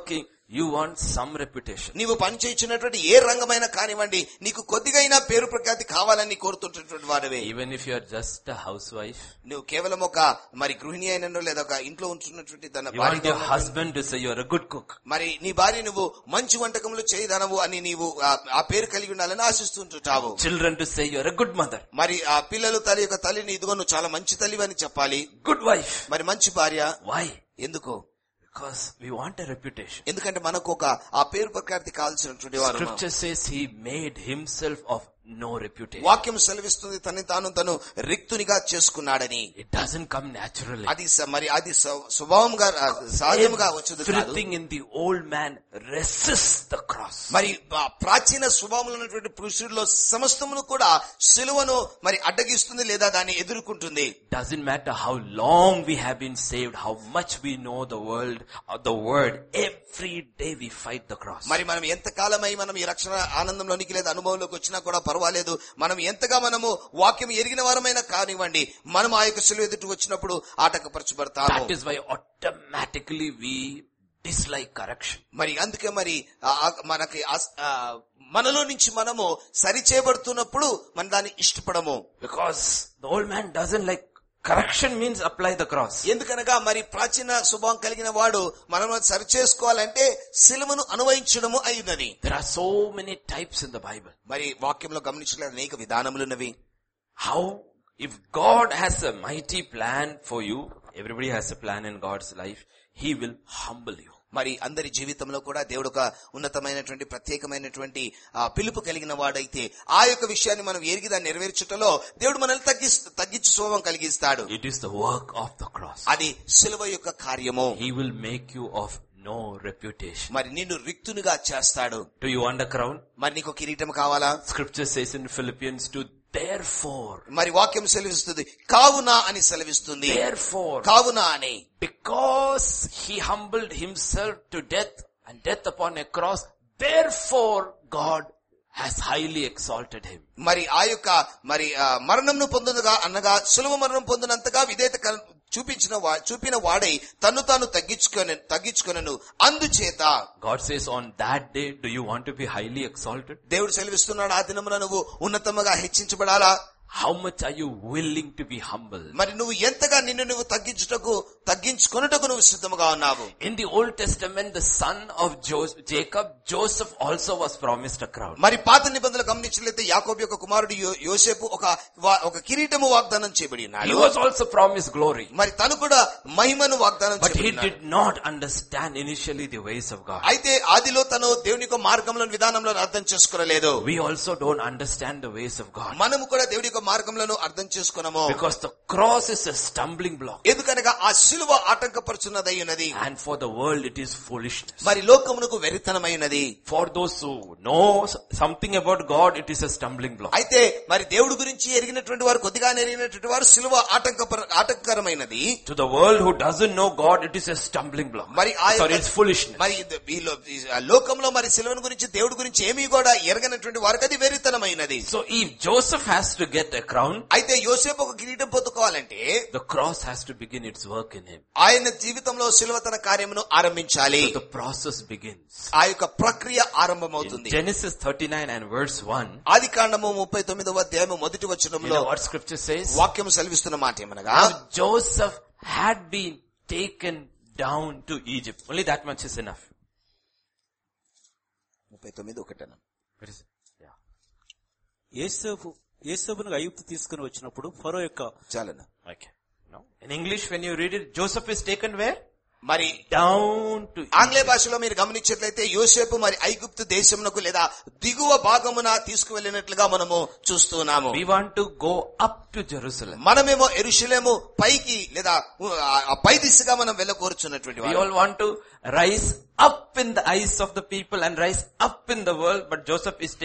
You want some reputation. నీవు పనిచేయించినటువంటి ఏ రంగమైనా కానివ్వండి నీకు కొద్దిగైనా పేరు ప్రఖ్యాతి కావాలని కోరుతుంటున్నటువంటి వాడివే Even if you are just a housewife. నువ్వు కేవలం ఒక మరి గృహిణి అయినను లేదా ఒక ఇంట్లో ఉంటున్నటువంటి తన You want భార్యగా your ఉన్నటువంటి- husband to say you are a good cook. మరి నీ భార్య నువ్వు మంచి వంటకములు చేయదనవు అని నీవు ఆ- ఆ పేరు కలిగి ఉండాలని ఆశిస్తుంటావు Children to say you are a good mother. మరి ఆ పిల్లలు తల్లి యొక్క తల్లిని ఇదిగో నువ్వు చాలా మంచి తల్లి అని చెప్పాలి Good wife. మరి మంచి భార్య Why? ఎందుకు Because we want a reputation. ఎందుకంటే మనకు ఒక ఆ పేరు ప్రఖ్యాతి కావాల్సినటువంటి వారు Scripture says he made himself of no reputation. వాక్యం సెలవిస్తుంది తనని తాను తను రిక్తునిగా చేసుకున్నాడని It doesn't come naturally. అది స- మరి అది స్వ- స్వభావంగా ఆ, సహజంగా వచ్చేది కాదు Everything in the old man resists the cross. మరి ఆ ప్రాచీన స్వభావంలో ఉన్నటువంటి పురుషుడిలో సమస్తమును కూడా సిలువను మరి అడ్డగిస్తుంది లేదా దాన్ని ఎదుర్కొంటుంది Doesn't matter how long we have been saved, how much we know the world, or the word, every day we fight the cross. మరి మనం ఎంత కాలమై మనం ఈ రక్షణ ఆనందంలోనికి లేదా అనుభవంలోకి వచ్చినా కూడా పర్వాలేదు మనం ఎంతగా మనము వాక్యం ఎరిగిన వారమైనా కానివ్వండి మనం ఆ యొక్క సిలువ ఎదుటి వచ్చినప్పుడు ఆటంకపరచబడతాము That is why automatically we dislike correction. మరి అందుకే మరి ఆ- ఆ మనకి ఆస్- ఆ మనలో నుంచి మనము సరి చేయబడుతున్నప్పుడు మన దాన్ని ఇష్టపడము Because the old man doesn't like correction means apply the cross. ఎందుకనగా మరి ప్రాచీన స్వభావం కలిగిన వాడు మనం సరి చేసుకోవాలంటే సిలువను అనువయించడము అయినది There are so many types in the Bible. మరి వాక్యంలో గమనించలేదు అనేక విధానములున్నవి How, if God has a mighty plan for you, everybody has a plan in God's life, He will humble you. మరి అందరి జీవితంలో కూడా దేవుడు ఒక ఉన్నతమైనటువంటి ప్రత్యేకమైనటువంటి ఆ, పిలుపు కలిగిన వాడైతే ఆ యొక్క విషయాన్ని మనం ఎరిగి దాన్ని నెరవేర్చుటలో దేవుడు మనల్ని తగ్గి తగ్గించు స్వభావం కలిగిస్తాడు It is the work of the cross. అది సిలువ యొక్క కార్యము He will make you of no reputation. మరి నిన్ను రిక్తునిగా చేస్తాడు Do you want a crown? మరి నీకు కిరీటం కావాలా Scripture says in Philippians 2, therefore, మరి వాక్యం సెలవిస్తుంది కావున అని సెలవిస్తుంది therefore, కావున అని because he humbled himself to death and death upon a cross, therefore God has highly exalted him. మరి ఆ యొక్క మరి ఆ, మరణంను పొందుగా అనగా సులువ మరణం పొందినంతగా విధేయత కన- చూపించిన వా- చూపిన వాడై తన్ను తాను తగ్గించుకొని తగ్గించుకొనను అందుచేత God says on that day, do you want to be highly exalted? దేవుడు సెలవిస్తున్నాడు ఆ దినమున నువ్వు ఉన్నతముగా హెచ్చించబడాలా How much are you willing to be humble? మరి నువ్వు ఎంతగా నిన్ను నువ్వు తగ్గించుటకు తగ్గించుకొనుటకు నువ్వు సిద్ధముగా ఉన్నావు In the Old Testament, the son of Jo- Jacob, Joseph also was promised a crown. మరి పాత నిబంధనలు గమనించలేతే యాకోబు యొక్క కుమారుడు యో- యోసేపు ఒక వా- ఒక కిరీటము వాగ్దానం చేయబడి He ఉన్నాడు was also promised glory. మరి తను కూడా మహిమను వాగ్దానం But he చేయబడి did not understand initially the ways of God. అయితే ఆదిలో తను దేవుని యొక్క మార్గంలో విధానంలో అర్థం చేసుకోలేదు We also don't understand the ways of God. మనము కూడా దేవుడి యొక్క మార్గంలో అర్థం చేసుకున్నాము Because the cross is a stumbling block. ఎందుకనగా ఆ సిలువ ఆటంకపరుచున్నదై ఉన్నది And for the world it is foolishness. మరి లోకమునకు వెరితనమైనది For those who know something about God, it is a stumbling block. అయితే మరి దేవుడి గురించి ఎరిగినటువంటి వారు కొద్దిగా ఎరిగినటువంటి వారు సిలువ ఆటంకపర ఆటంకరమైనది To the world who doesn't know God, it is a stumbling block. మరి ఆ Sorry, యొక్క- it's foolishness. మరి ఇది- ఈ లో- ఈ లోకంలో మరి సిలువను గురించి దేవుడి గురించి ఏమీ కూడా ఎరగనటువంటి వారికి అది వెరితనమైనది So if Joseph has to get a crown, అయితే యోసేపు ఒక కిరీటం పొందుకోవాలంటే the cross has to begin its work in him. ఆయన జీవితంలో సిలువ తన కార్యమును ఆరంభించాలి So the process begins. ఆ యొక్క ప్రక్రియ ఆరంభమవుతుంది Genesis 39 and verse 1, ఆది కాండము ముప్పై తొమ్మిదవ అధ్యాయము మొదటి you వచనంలో know what scripture says? వాక్యం సెలవిస్తున్న మాట ఏమనగా Now Joseph had been taken down to Egypt. Only that much is enough. ముప్పై తొమ్మిది ఒకటన What is it? Yeah. ఏసేపు ఏసేపును ఐగుప్తు తీసుకుని వచ్చినప్పుడు ఫరో యొక్క చాలన Okay. No. In English, when you read it, Joseph is taken where? మరి Down to ఆంగ్లేయ Egypt. భాషలో మీరు గమనించినట్లయితే యోసేపు మరి ఐగుప్తు దేశమునకు లేదా దిగువ భాగమున తీసుకువెళ్ళినట్లుగా మనము చూస్తున్నాము We want to go up to Jerusalem. మనమేమో ఎరుషలేము పైకి లేదా ఆ- ఆ పై దిశగా మనం వెళ్ళకూర్చున్నటువంటి We వారు all want to rise up in the eyes of the people and rise up in the world, but Joseph is taken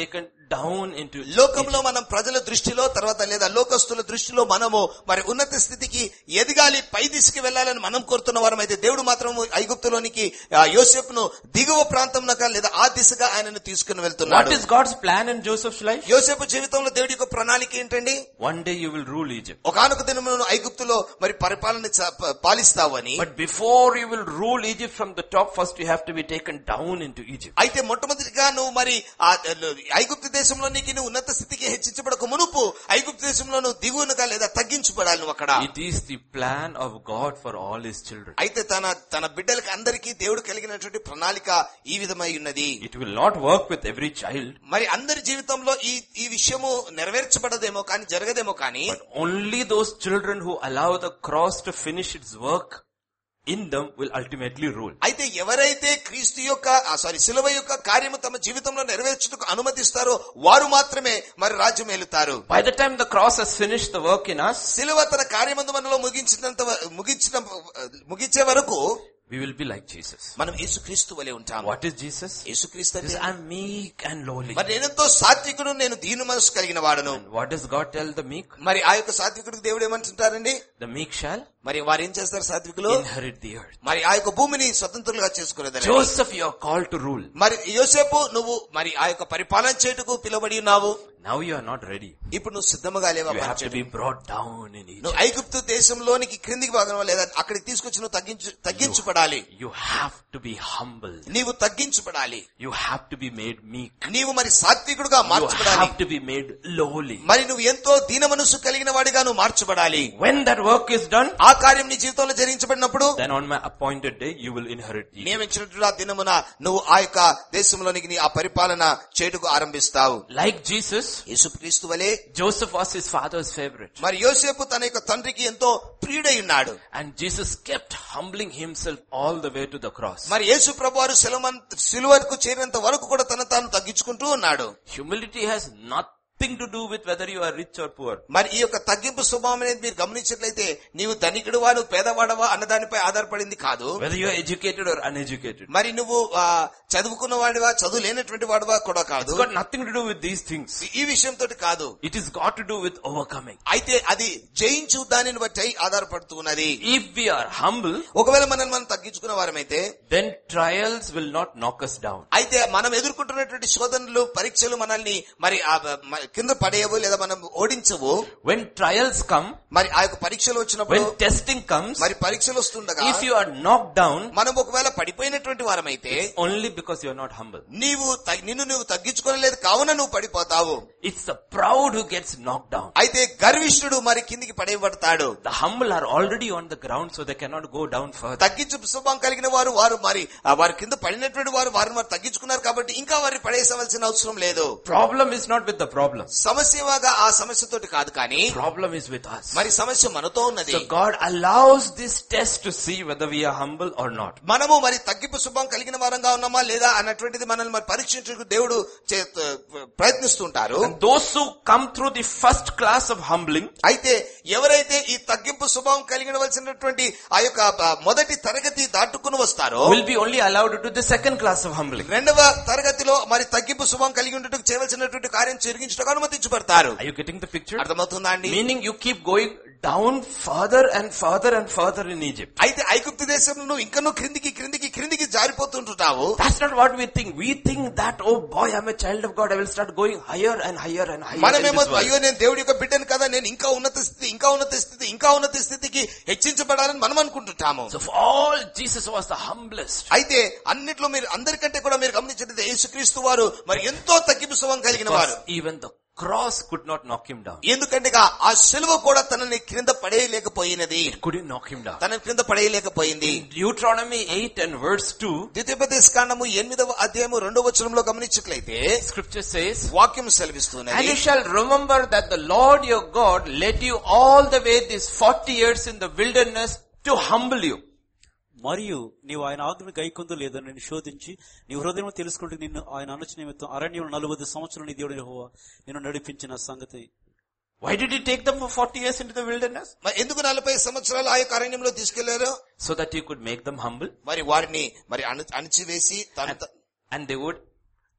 down into లోకంలో మనం ప్రజల దృష్టిలో తర్వాత లేదా లోకస్తుల దృష్టిలో మనము మరి ఉన్నత స్థితికి ఎదగాలి పై దిశకి వెళ్ళాలని మనం కోరుతున్న వారం అయితే దేవుడు మాత్రం ఐగుప్తులోనికి ఆ యోసేపును దిగువ ప్రాంతంలో లేదా ఆ దిశగా ఆయనను తీసుకుని What వెళ్తున్నాడు is God's plan in Joseph's life? యోసేపు జీవితంలో దేవుడి యొక్క ప్రణాళిక ఏంటండి One day you will rule Egypt. ఒకనొక దినమును ఐగుప్తులో మరి పరిపాలన చ- ప- పాలిస్తావు అని But before you will rule Egypt from the top, first you have to be taken down into Egypt. అయితే మొట్టమొదటిగా నువ్వు మరి ఆ ఐగుప్తు దేశంలో నీకు నువ్వు ఉన్నత స్థితికి హెచ్చించబడక మునుపు ఐగుప్తు దేశంలో నువ్వు దిగువనుగా లేదా తగ్గించబడాలి నువ్వు అక్కడ It is the plan of God for all his children. అయితే తన తన బిడ్డలకి అందరికీ దేవుడు కలిగినటువంటి ప్రణాళిక ఈ విధమై ఉన్నది It will not work with every child, మరి అందరి జీవితంలో ఈ ఈ విషయము నెరవేర్చబడదేమో కానీ జరగదేమో కానీ but only those children who allow the cross to finish its work in them will ultimately rule. అయితే ఎవరైతే క్రీస్తు యొక్క సారీ శిలువ యొక్క కార్యము తమ జీవితంలో నెరవేర్చుటకు అనుమతిస్తారో వారు మాత్రమే మరి రాజ్యం ఏలుతారు By the time the cross has finished the work in us, శిలువ తన కార్యమందు మనలో ముగించినంత వ- ముగించిన ముగించే వరకు we will be like Jesus. మనం యేసుక్రీస్తు వలె ఉంటాము What is Jesus? యేసుక్రీస్తు He says, అంటే I'm meek and lowly. మరి నేనెంతో సాత్వికుడు నేను దీని మనసు కలిగిన వాడును What does God tell the meek? మరి ఆ యొక్క సాత్వికుడికి దేవుడు ఏమంటుంటారండి The meek shall మరి వారు ఏం చేస్తారు సాత్వికులు inherit the earth. మరి ఆ యొక్క భూమిని స్వతంత్రులుగా చేసుకునేదారు Joseph, you are called to rule. మరి యోసేపు నువ్వు మరి ఆ యొక్క పరిపాలన చేటుకు పిలువబడి ఉన్నావు Now you are not ready. ఇప్పుడు నువ్వు సిద్ధముగా లేవా You have to పనిచేయడానికి? be brought down in Egypt. నువ్వు ఐగుప్తు దేశంలోనికి క్రిందికి భాగం లేదా అక్కడికి తీసుకొచ్చి నువ్వు తగ్గించు తగ్గించబడాలి You have to be humble. నీవు తగ్గించబడాలి You have to be made meek. నీవు మరి సాత్వికుడుగా You మార్చబడాలి have to be made lowly. మరి నువ్వు ఎంతో దీన మనసు కలిగిన వాడిగా నువ్వు మార్చబడాలి When that work is done, ఆ కార్యం నీ జీవితంలో జరిగించబడినప్పుడు then on my appointed day, you will inherit Egypt. నియమించినట్లు ఆ దినమున నువ్వు ఆ యొక్క దేశంలోనికి నీ ఆ పరిపాలన చేటుకు ఆరంభిస్తావు Like Jesus, యేసుక్రీస్తు వలె Joseph was his father's favorite. మరి యోసేపు తన యొక్క తండ్రికి ఎంతో ప్రియుడై ఉన్నాడు And Jesus kept humbling himself all the way to the cross. మరి యేసు ప్రభు వారు సిలువన్ సిలువకు చేరినంత వరకు కూడా తన తాను తగ్గించుకుంటూ ఉన్నాడు Humility has nothing to do with whether you are rich or poor. మరి ఈ యొక్క తగ్గింపు స్వభావం అనేది మీరు గమనించినట్లయితే నీవు ధనికుడువా నువ్వు పేదవాడవా అన్న దానిపై ఆధారపడింది కాదు Whether you are educated or uneducated. మరి నువ్వు ఆ, చదువుకున్న వాడివా చదువు లేనటువంటి వాడివా కూడా కాదు It's got nothing to do with these things. ఈ విషయంతో కాదు It is got to do with overcoming. అయితే అది జయించు దానిని బట్టి ఆధారపడుతూ ఉన్నది If we are humble, ఒకవేళ మనల్ని మనం తగ్గించుకున్న వారమైతే then trials will not knock us down. అయితే మనం ఎదుర్కొంటున్నటువంటి శోధనలు పరీక్షలు మనల్ని మరి ఆ మ- కింద పడేయవు లేదా మనం ఓడించవు When trials come, మరి ఆ యొక్క పరీక్షలు వచ్చినప్పుడు when testing comes, మరి పరీక్షలు వస్తుండగా if you are knocked down, మనం ఒకవేళ పడిపోయినటువంటి వారమైతే only because you are not humble. నీవు త- నిన్ను నువ్వు తగ్గించుకోలేదు కావున నువ్వు పడిపోతావు It's the proud who gets knocked down. అయితే గర్విష్ఠుడు మరి కిందికి పడేయబడతాడు The humble are already on the ground so they cannot go down further. తగ్గించు స్వభావం కలిగిన వారు వారు మరి ఆ వారి కింద పడినటువంటి వారు వారిని వారు తగ్గించుకున్నారు కాబట్టి ఇంకా వారిని పడేసవలసిన అవసరం లేదు Problem is not with the problem. సమస్యగా ఆ సమస్యతోటి కాదు కానీ Problem is with us. మరి సమస్య మనతో ఉన్నది So God allows this test to see whether we are humble or not. మనము మరి తగ్గింపు శుభం కలిగిన వారంగా ఉన్నామా లేదా అన్నటువంటిది మనల్ని మరి పరీక్షించడానికి దేవుడు చే- ప్రయత్నిస్తుంటారు And those who come through the first class of humbling అయితే ఎవరైతే ఈ తగ్గింపు స్వభావం కలిగినవలసినటువంటి ఆ యొక్క ఆ, మొదటి తరగతి దాటుకుని వస్తారో will be only allowed to do the second class of humbling. రెండవ తరగతిలో మరి తగ్గింపు స్వభావం కలిగి ఉండటకు చేయవలసినటువంటి కార్యం జరిగించడానికి అనుమతించబడతారు Are you getting the picture? అర్థమవుతుందా అండి Meaning you keep going down further and further and further in Egypt. అయితే ఐగుప్తు దేశంలో నువ్వు ఇంకా నువ్వు క్రిందికి క్రిందికి క్రిందికి జారిపోతుంటావు That's not what we think. We think that, oh boy, I'm a child of God. I will start going higher and higher and higher. in మనమేమో this world. అయ్యో నేను దేవుడి యొక్క బిడ్డను కదా నేను ఇంకా ఉన్నత స్థితి ఇంకా ఉన్నత స్థితి ఇంకా ఉన్నత స్థితికి హెచ్చించబడాలని మనం అనుకుంటుంటాము So for all, Jesus was the humblest. అయితే అన్నిట్లో మీరు అందరికంటే కూడా మీరు గమనించినట్లయితే యేసుక్రీస్తు వారు మరి ఎంతో తగ్గింపు స్వభావం కలిగిన వారు Because even the cross could not knock him down. ఎందుకంటే ఆ సెలవు కూడా తనని క్రింద పడేయలేకపోయినది Couldn't knock him down. తనని క్రింద పడేయలేకపోయింది Deuteronomy 8 and verse 2, ద్వితీయోపదేశ కాండము ఎనిమిదవ అధ్యాయము రెండవ వచనంలో గమనించినట్లయితే scripture says, వాక్యం And సెలవిస్తున్నది you shall remember that the Lord your God led you all the way these 40 years in the wilderness to humble you. మరియు నీవు ఆయన ఆజ్ఞను గైకొందు లేదో నిన్ను శోధించి నీ హృదయం తెలుసుకుంటే నిన్ను ఆయన అనుచ నిమిత్తం అరణ్యం నలుగురు సంవత్సరాలు నీ దేవుడు యెహోవా నిన్ను నడిపించిన సంగతి Why did he take them for 40 years into the wilderness? మరి ఎందుకు నలభై సంవత్సరాలు ఆ యొక్క అరణ్యంలో తీసుకెళ్లారు So that he could make them humble మరి వారిని మరి అణ- అణిచివేసి తన త- and they would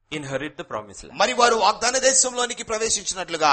inherit the promised land. మరి వారు వాగ్దాన దేశంలోనికి ప్రవేశించినట్లుగా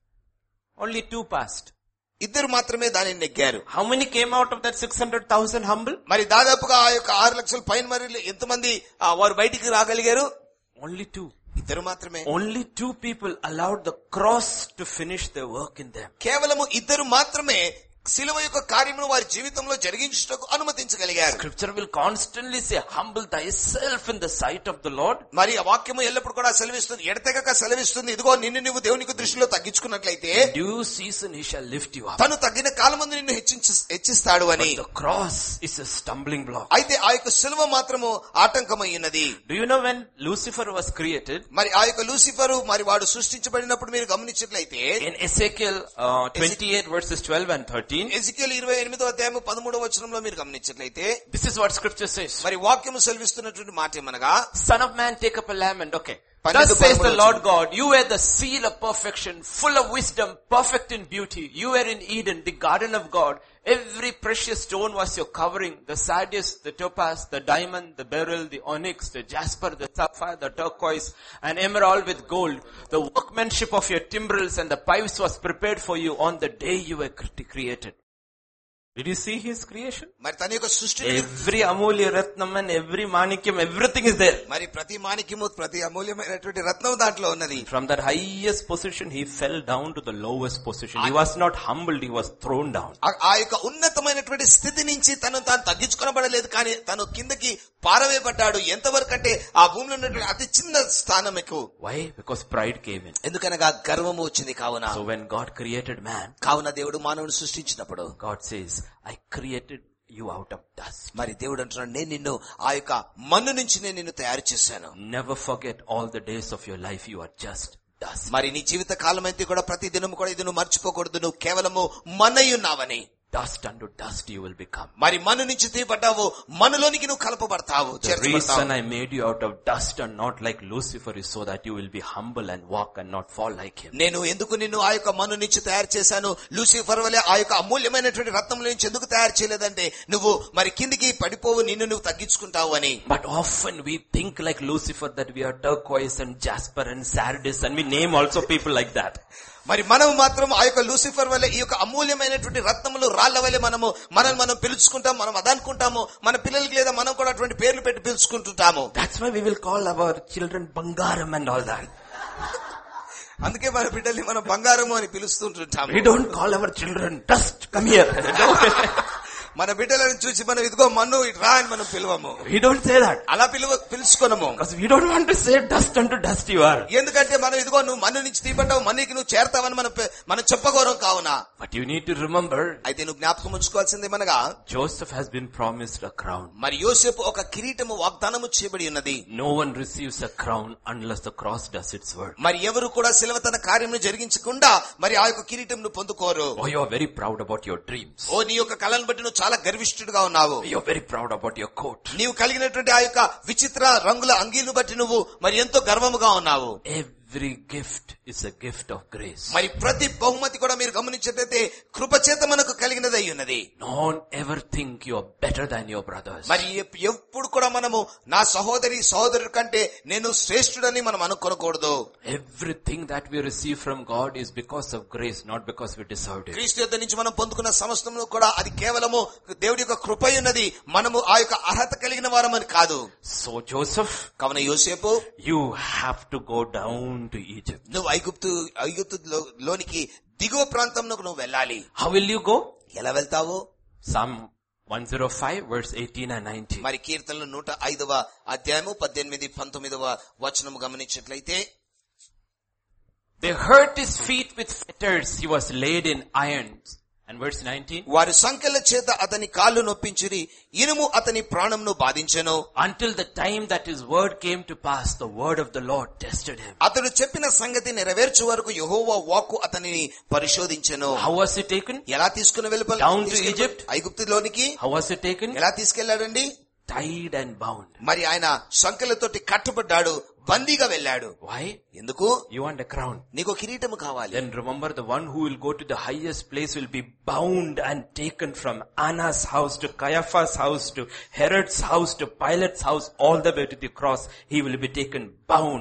Only two passed. ఇద్దరు మాత్రమే దానిని నెగ్గారు How many came out of that 600,000 humble? మరి దాదాపుగా ఆ యొక్క ఆరు లక్షల పైన మరి ఎంతమంది ఆ, వారు బయటికి రాగలిగారు Only two. ఇద్దరు మాత్రమే Only two people allowed the cross to finish their work in them. కేవలము ఇద్దరు మాత్రమే శిలువ యొక్క కార్యమును వారి జీవితంలో జరిగించుటకు అనుమతించగలిగారు Scripture will constantly say, humble thyself in the sight of the Lord. మరి ఆ వాక్యము ఎల్లప్పుడు కూడా సెలవిస్తుంది ఎడతెగక సెలవిస్తుంది ఇదిగో నిన్ను నువ్వు దేవునికి దృష్టిలో తగ్గించుకున్నట్లయితే Due season he shall lift you up. తను తగ్గిన కాలమందు నిన్ను హెచ్చించి హెచ్చిస్తాడు అని The cross is a stumbling block. అయితే ఆ యొక్క శిలువ మాత్రము ఆటంకమైనది Do you know when Lucifer was created? మరి ఆ యొక్క లూసిఫరు మరి వాడు సృష్టించబడినప్పుడు మీరు గమనించినట్లయితే In Ezekiel uh, 28 verses 12 and 13, Ezekiel ఇరవై ఎనిమిదో అధ్యాయం పదమూడవ వచనంలో మీరు గమనించినట్లయితే this is what scripture says. మరి వాక్యము సెలవిస్తున్నటువంటి మాట ఏమనగా Son of man, take up a lamb and okay. పన్నెండు Thus says the పదమూడు Lord God, you were the seal of perfection, full of wisdom, perfect in beauty. You were in Eden, the garden of God. Every precious stone was your covering. The sardius, the topaz, the diamond, the beryl, the onyx, the jasper, the sapphire, the turquoise, and emerald with gold. The workmanship of your timbrels and the pipes was prepared for you on the day you were cre- created. Did you see his creation? మరి తన యొక్క సృష్టి Every amulya ratnam and every manikyam, everything is there. మరి ప్రతి మాణిక్యము ప్రతి అమూల్యమైనటువంటి రత్నం దాంట్లో ఉన్నది From that highest position, he fell down to the lowest position. He was not humbled, he was thrown down. ఆ- ఆ యొక్క ఉన్నతమైనటువంటి స్థితి నుంచి తను తాను తగ్గించుకొనబడలేదు కానీ తను కిందకి పారవేయబడ్డాడు ఎంతవరకు అంటే ఆ భూమిలో ఉన్నటువంటి అతి చిన్న స్థానం ఎక్కువ Why? Because pride came in. ఎందుకనగా గర్వము వచ్చింది కావున So when God created man, కావున దేవుడు మానవుని సృష్టించినప్పుడు God says, I created you out of dust. మరి దేవుడు అంటున్నాడు నేను నిన్ను ఆ యొక్క మన్ను నుంచి నేను నిన్ను తయారు చేశాను Never forget all the days of your life you are just dust. మరి నీ జీవిత కాలం అయితే కూడా ప్రతి దినం కూడా ఇది నువ్వు మర్చిపోకూడదు నువ్వు కేవలము మన్నై ఉన్నావని Dust unto dust you will become. మరి మన్ను నుంచి తీపడ్డావు మనులోనికి నువ్వు కలపబడతావు The చేర్చబడతావు. reason I made you out of dust and not like Lucifer is so that you will be humble and walk and not fall like him. నేను ఎందుకు నిన్ను ఆ యొక్క మన్ను నుంచి తయారు చేశాను లూసిఫర్ వలె ఆ యొక్క అమూల్యమైనటువంటి రత్నంలో నుంచి ఎందుకు తయారు చేయలేదంటే నువ్వు మరి కిందికి పడిపోవు నిన్ను నువ్వు తగ్గించుకుంటావు అని But often we think like Lucifer that we are turquoise and jasper and sardis and we name also people like that. మరి మనం మాత్రం ఆ యొక్క లూసిఫర్ వల్ల ఈ యొక్క అమూల్యమైనటువంటి రత్నములు రాళ్ల వల్లే మనము మనం మనం పిలుచుకుంటాం మనం అదనుకుంటాము మన పిల్లలకి లేదా మనం కూడా అటువంటి పేర్లు పెట్టి పిలుచుకుంటుంటాము That's why we will call our children Bangaram and all that. అందుకే మన బిడ్డల్ని మనం బంగారము అని పిలుస్తుంటుంటాము We don't call our children dust, come here. మన బిడ్డలను చూసి మనం ఇదిగో మన్ను ఇటు రా అని మనం పిలవము we don't say that. అలా పిలువ పిలుచుకోనము Because we don't want to say dust unto dust you are. ఎందుకంటే మనం ఇదిగో నువ్వు మన్ను నుంచి తీపడ్డావు మన్నుకి నువ్వు చేరతావని మనం పె- మనం చెప్పగోరం కావున But you need to remember, అయితే నువ్వు జ్ఞాపకం ఉంచుకోవాల్సింది మనగా Joseph has been promised a crown. మరి యోసేపు ఒక కిరీటము వాగ్దానము చేయబడి ఉన్నది No one receives a crown unless the cross does its work. మరి ఎవరు కూడా శిలవ తన కార్యమును జరిగించకుండా మరి ఆ యొక్క కిరీటంను పొందుకోరు Oh, you are very proud about your dreams. ఓ నీ యొక్క కళను బట్టి నువ్వు చాలా గర్విష్ఠుడుగా ఉన్నావు You are very proud about your coat. నీవు కలిగినటువంటి ఆ యొక్క విచిత్ర రంగుల అంగీలు బట్టి నువ్వు మరి ఎంతో గర్వముగా ఉన్నావు Every gift is a gift of grace. మరి ప్రతి బహుమతి కూడా మీరు గమనించేటైతే కృపచేత మనకు కలిగినది అయి ఉన్నది Don't ever think you are better than your brothers. మరి ఎప్- ఎప్పుడు కూడా మనము నా సహోదరి సహోదరుడి కంటే నేను శ్రేష్ఠుడని మనం అనుకోకూడదు Everything that we receive from God is because of grace, not because we deserved it. క్రీస్తు యొద్ద నుంచి మనం పొందుకున్న సమస్తము కూడా అది కేవలము దేవుడి యొక్క కృప ఉన్నది మనము ఆ యొక్క అర్హత కలిగిన వారమని కాదు So Joseph, కావున యోసేపు you have to go down to Egypt. నువ్వు ఐగుప్తు ఐగుప్తు లో- లోనికి దిగువ ప్రాంతంలో నువ్వు వెళ్ళాలి How will you go? ఎలా వెళ్తావు Psalm 105 verse 18 and 19. మరి కీర్తనలు నూట ఐదవ అధ్యాయము పద్దెనిమిది పంతొమ్మిదవ వచనము గమనించినట్లయితే They hurt his feet with fetters. He was laid in irons. And verse 19. వారి సంఖ్యల చేత అతని కాళ్ళు నొప్పించురి ఇనుము అతని ప్రాణంను బాధించెను Until the time that his word came to pass, the word of the Lord tested him. అతడు చెప్పిన సంగతి నెరవేర్చు వరకు యహోవా వాక్కు అతనిని పరిశోధించెను How was he taken? ఎలా తీసుకుని వెళ్ళిపో Down to Egypt? ఐగుప్తులోనికి How was he taken? ఎలా తీసుకెళ్లాడండి Tied and bound. మరి ఆయన సంఖ్యలతోటి కట్టుబడ్డాడు బందీగా వెళ్ళాడు Why? ఎందుకు You want a crown. నీకు కిరీటము కావాలి Then remember the one who will go to the highest place will be bound and taken from Anna's house to Caiaphas' house to Herod's house to Pilate's house all the way to the cross. He will be taken bound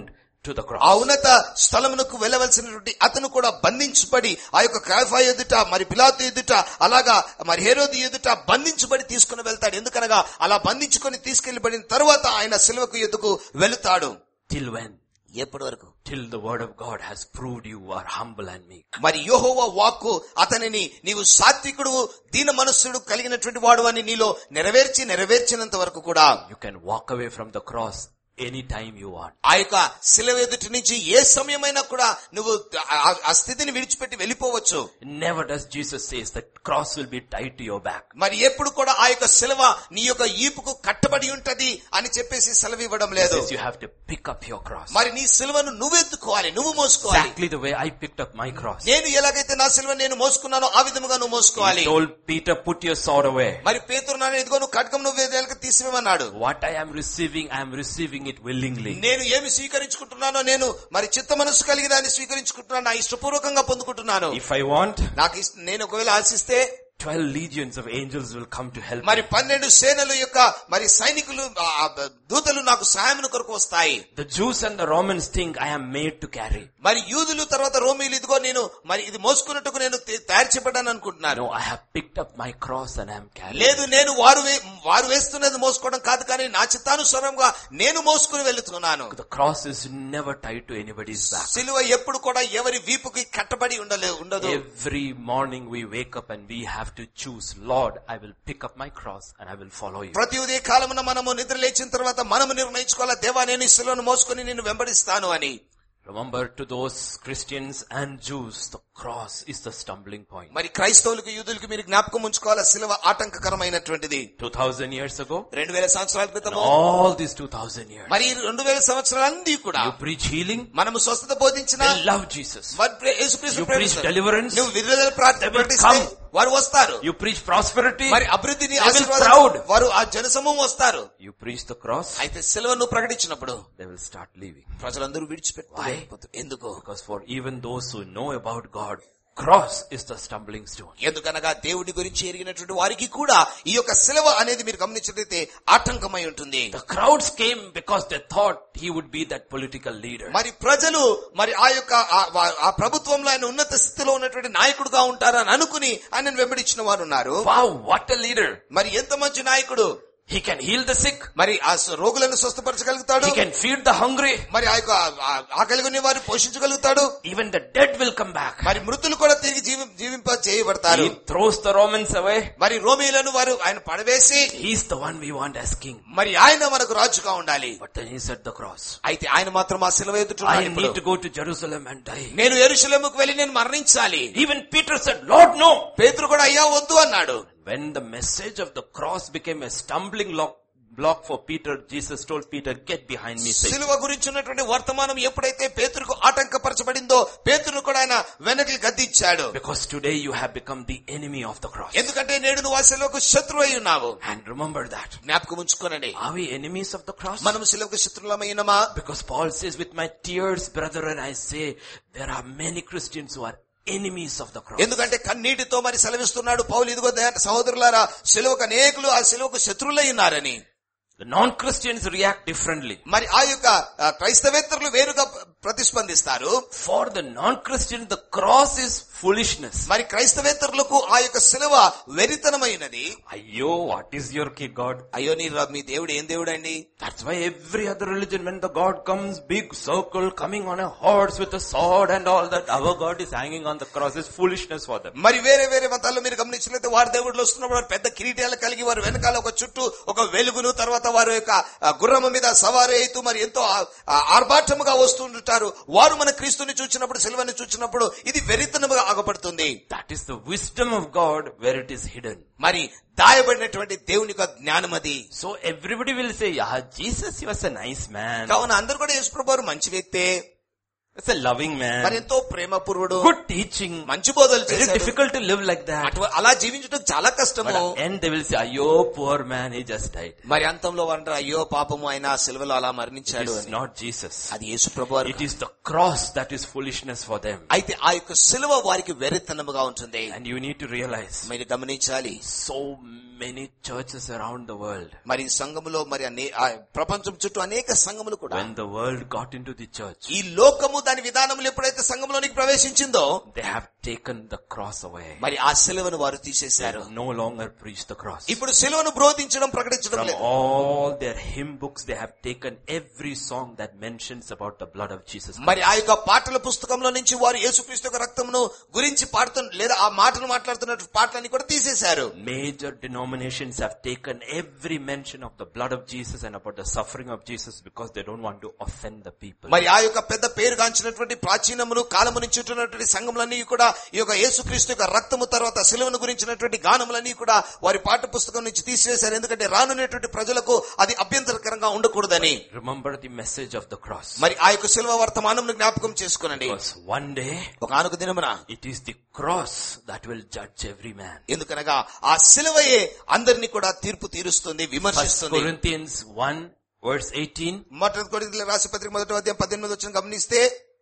to the ఆ cross. ఉన్నత స్థలమునకు వెళ్ళవలసినటువంటి అతను కూడా బంధించబడి ఆ యొక్క కాఫా ఎదుట మరి పిలాతు ఎదుట అలాగా మరి హేరోది ఎదుట బంధించబడి తీసుకుని వెళ్తాడు ఎందుకనగా అలా బంధించుకొని తీసుకెళ్లిబడిన తర్వాత ఆయన సిలువకు ఎదుకు వెళుతాడు Till when? ఎప్పటి వరకు Till the word of God has proved you are humble and meek. మరి యోహోవ వాక్కు అతనిని నీవు సాత్వికుడు దీన మనస్సుడు కలిగినటువంటి వాడు అని నీలో నెరవేర్చి నెరవేర్చినంత వరకు కూడా You can walk away from the cross anytime you want. ఆ యొక్క శిలవ ఎదుటి నుంచి ఏ సమయమైనా కూడా నువ్వు ఆ- ఆ స్థితిని విడిచిపెట్టి వెళ్ళిపోవచ్చు Never does Jesus says the cross will be tied to your back. మరి ఎప్పుడు కూడా ఆ యొక్క శిలవ నీ యొక్క ఈపుకు కట్టబడి ఉంటది అని చెప్పేసి సెలవు ఇవ్వడం He లేదు says you have to pick up your cross. మరి నీ సిలువను నువ్వెత్తుకోవాలి నువ్వు మోసుకోవాలి Exactly the way I picked up my cross. నేను ఎలాగైతే నా సిలువ నేను మోసుకున్నానో ఆ విధముగా నువ్వు మోసుకోవాలి He told Peter, put your sword away. మరి పేతురు నాన్న ఇదిగో నువ్వు ఖడ్గం నువ్వు వేదేలకు తీసివేమన్నాడు What I am receiving, I am receiving it willingly. నేను ఏమి స్వీకరించుకుంటున్నానో నేను మరి చిత్త మనసు కలిగి దాన్ని స్వీకరించుకుంటున్నాను నా ఇష్టపూర్వకంగా పొందుకుంటున్నాను If I want, నాకు ఇష్ట- నేను ఒకవేళ ఆశిస్తే 12 legions of angels will come to help మరి me. పన్నెండు సేనలు యొక్క మరి సైనికులు ఆ, ఆ, దూతలు నాకు సాయమును కొరకు వస్తాయి The Jews and the Romans think I am made to carry. మరి యూదులు తర్వాత రోమీలు ఇదిగో నేను మరి ఇది మోసుకున్నట్టుకు నేను తే- తయారు చేయబడ్డాను అనుకుంటున్నాను No, I have picked up my cross and I am carrying. లేదు నేను వారు వే- వారు వేస్తున్నది మోసుకోవడం కాదు కానీ నా చిత్తానుసారంగా నేను మోసుకుని వెళుతున్నాను The cross is never tied to anybody's back. సిలువ ఎప్పుడు కూడా ఎవరి వీపుకి కట్టబడి ఉండలే ఉండదు Every morning we wake up and we have to choose, Lord, I will pick up my cross and I will follow you. ప్రతి ఉదయ కాలమున మనము నిద్ర లేచిన తర్వాత మనము నిర్ణయించుకోవాలా దేవా నేను ఈ శిలువను మోసుకొని నిన్ను వెంబడిస్తాను అని Remember to those Christians and Jews, the cross is the stumbling point. మరి క్రైస్తవులకు యూదులకు మీరు జ్ఞాపకం ఉంచుకోవాలా శిలువ ఆటంకకరమైనటువంటి 2000 years ago, రెండు వేల సంవత్సరాల and క్రితము all these 2000 years, మరి ఈ రెండు వేల సంవత్సరాలన్నీ కూడా you preach healing, మనము స్వస్థత బోధించిన they love Jesus. మరి ప్రే- యేసుక్రీస్తు You preach ప్రేమిస్తారు. deliverance, నువ్వు విడుదల ప్రార్థన they will ప్రకటిస్తే come. వారు వస్తారు You preach prosperity, మరి అభివృద్ధిని They will ఆశీర్వాదం proud. వారు ఆ జనసమూహం వస్తారు you preach the cross, అయితే సెలవును ప్రకటించినప్పుడు they will start leaving. ప్రజలందరూ విడిచిపెట్టు Why? ఎందుకు Because for even those who know about God, cross is the stumbling stone. ఎందుకనగా దేవుడి గురించి ఎరిగినటువంటి వారికి కూడా ఈ యొక్క సెలవు అనేది మీరు గమనించినట్లయితే ఆటంకమై ఉంటుంది The crowds came because they thought he would be that political leader. మరి ప్రజలు మరి ఆ యొక్క ఆ- ఆ- ఆ ప్రభుత్వంలో ఆయన ఉన్నత స్థితిలో ఉన్నటువంటి నాయకుడుగా ఉంటారని అనుకుని ఆయనను వెంబడించిన వారు ఉన్నారు Wow, what a leader. మరి ఎంత మంచి నాయకుడు He can heal the sick. మరి ఆ స- రోగులను స్వస్థపరచగలుగుతాడు He can feed the hungry. మరి ఆ యొక్క ఆ- ఆకలి కొన్ని వారిని పోషించగలుగుతాడు Even the dead will come back. మరి మృతులు కూడా తిరిగి జీవి జీవింప చేయబడతారు He throws the Romans away. మరి రోమీలను వారు ఆయన పడవేసి He's the one we want as king. మరి ఆయన మనకు రాజుగా ఉండాలి But then he set the cross. అయితే ఆయన మాత్రం ఆ శిలవ ఎదుట I ఉన్నాడు ఇప్పుడు. need to go to Jerusalem and die. నేను ఎరుశలేముకు వెళ్లి నేను మరణించాలి Even Peter said, Lord, no. పేతురు కూడా అయ్యా వద్దు అన్నాడు When the message of the cross became a stumbling block, block for Peter, Jesus told Peter, get behind me, Satan. సిలువ గురించి ఉన్నటువంటి వర్తమానం ఎప్పుడైతే పేతురుకు ఆటంకపరచబడిందో పేతురు కూడా ఆయన వెనక్కి గద్దిచ్చాడు Because today you have become the enemy of the cross. ఎందుకంటే నేడు నువ్వు ఆ సిలువకు శత్రువు అయి ఉన్నావు And remember that. జ్ఞాపకం ఉంచుకోనండి Are we enemies of the cross? మనం సిలువకు శత్రులమైనమా Because Paul says, with my tears, brethren, I say, there are many Christians who are enemies of the cross. ఎందుకంటే కన్నీటితో మరి సెలవిస్తున్నాడు పౌలు ఇదిగో దే- సహోదరులారా సిలువకు అనేకులు ఆ సిలువకు శత్రువులై ఉన్నారని The non-Christians react differently. మరి ఆ యొక్క ఆ, క్రైస్తవేతరులు వేరుగా ప్ర- ప్రతిస్పందిస్తారు For the non-Christians, the cross is foolishness. మరి క్రైస్తవేతరులకు ఆ యొక్క సిలువ వెరితనమైనది Ayo, what is your key God? అయ్యో నీ రా- మీ దేవుడు ఏం దేవుడు అండి That's why every other religion, when the God comes, big circle, coming on a horse with a sword and all that, our God is hanging on the cross is foolishness for them. మరి వేరే వేరే మతాల్లో మీరు గమనించినట్లయితే వారి దేవుళ్ళు వస్తున్నప్పుడు వారు పెద్ద కిరీటాలు కలిగి వారు వెనకాల ఒక చుట్టూ ఒక వెలుగును తర్వాత వారి యొక్క ఆ, గుర్రము మీద సవారీ అవుతూ మరి ఎంతో ఆ- ఆ ఆర్భాటముగా వస్తుంటారు వారు మన క్రీస్తుని చూచినప్పుడు సిల్వని చూచినప్పుడు ఇది వెరితనముగా ఆగపడుతుంది That is the wisdom of God where it is hidden. మరి దాయబడినటువంటి దేవుని యొక్క జ్ఞానం అది So everybody will say, yeah, Jesus, he was a nice man. కావున అందరు కూడా యేసుప్రభు వారు మంచి వ్యక్తే It's a loving మరి man. ఎంతో ప్రేమపూర్వుడు Good teaching. మంచి బోధలు Very చేశాడు difficult to live like that. అటు అలా జీవించడం చాలా But కష్టము at the end they will say, ayo, poor man, he just died. మరి అంతంలో వారంటారు అయ్యో పాపము ఆయన ఆ సిలువలో అలా It మరణించాడు is అని not Jesus. అది యేసు ప్రభు వారు It is the cross that is foolishness for them. అయితే ఆ యొక్క సిలువ వారికి వెరితనముగా ఉంటుంది And you need to realize, మీరు గమనించాలి so many churches around the world. మరి సంఘములో మరి అనే ఆ ప్రపంచం చుట్టూ అనేక సంఘములు కూడా When the world got into the church, ఈ లోకము దాని విధానములు ఎప్పుడైతే సంఘంలోనికి ప్రవేశించిందో they have taken the cross away. మరి ఆ సెలవును వారు They తీసేశారు no longer preach the cross. ఇప్పుడు సెలవును బ్రోధించడం ప్రకటించడం From లేదు all their hymn books, they have taken every song that mentions about the blood of Jesus. Christ. మరి ఆ యొక్క పాటల పుస్తకంలో నుంచి వారు యేసుక్రీస్తు యొక్క రక్తమును గురించి పాడుతు లేదా ఆ మాటలు మాట్లాడుతున్న పాటలన్నీ కూడా తీసేశారు Major denominations have taken every mention of the blood of Jesus and about the suffering of Jesus because they don't want to offend the people. మరి ఆ యొక్క పెద్ద పేరుగాంచినటువంటి ప్రాచీనములు కాలము నుంచి ఉంటున్నటువంటి సంఘములన్నీ కూడా ఈ యొక్క యేసుక్రీస్తు యొక్క రక్తము తర్వాత శిలువను గురించినటువంటి గానములన్నీ కూడా వారి పాఠ్య పుస్తకం నుంచి తీసివేశారు ఎందుకంటే రానున్నటువంటి ప్రజలకు అది అభ్యంతరకరంగా ఉండకూడదని Remember the message of the cross. మరి ఆ యొక్క శిల్వ వర్తమానం జ్ఞాపకం చేసుకునండి Because one day, ఒక ఆనుక దినమున it is the cross that will judge every man. ఎందుకనగా ఆ శిలువయే అందరినీ కూడా తీర్పు తీరుస్తుంది First విమర్శిస్తుంది Corinthians 1 verse 18. మొదటి కొరింథీయుల రాసి పత్రిక మొదటి అధ్యాయం పద్దెనిమిది వచ్చిన గమనిస్తే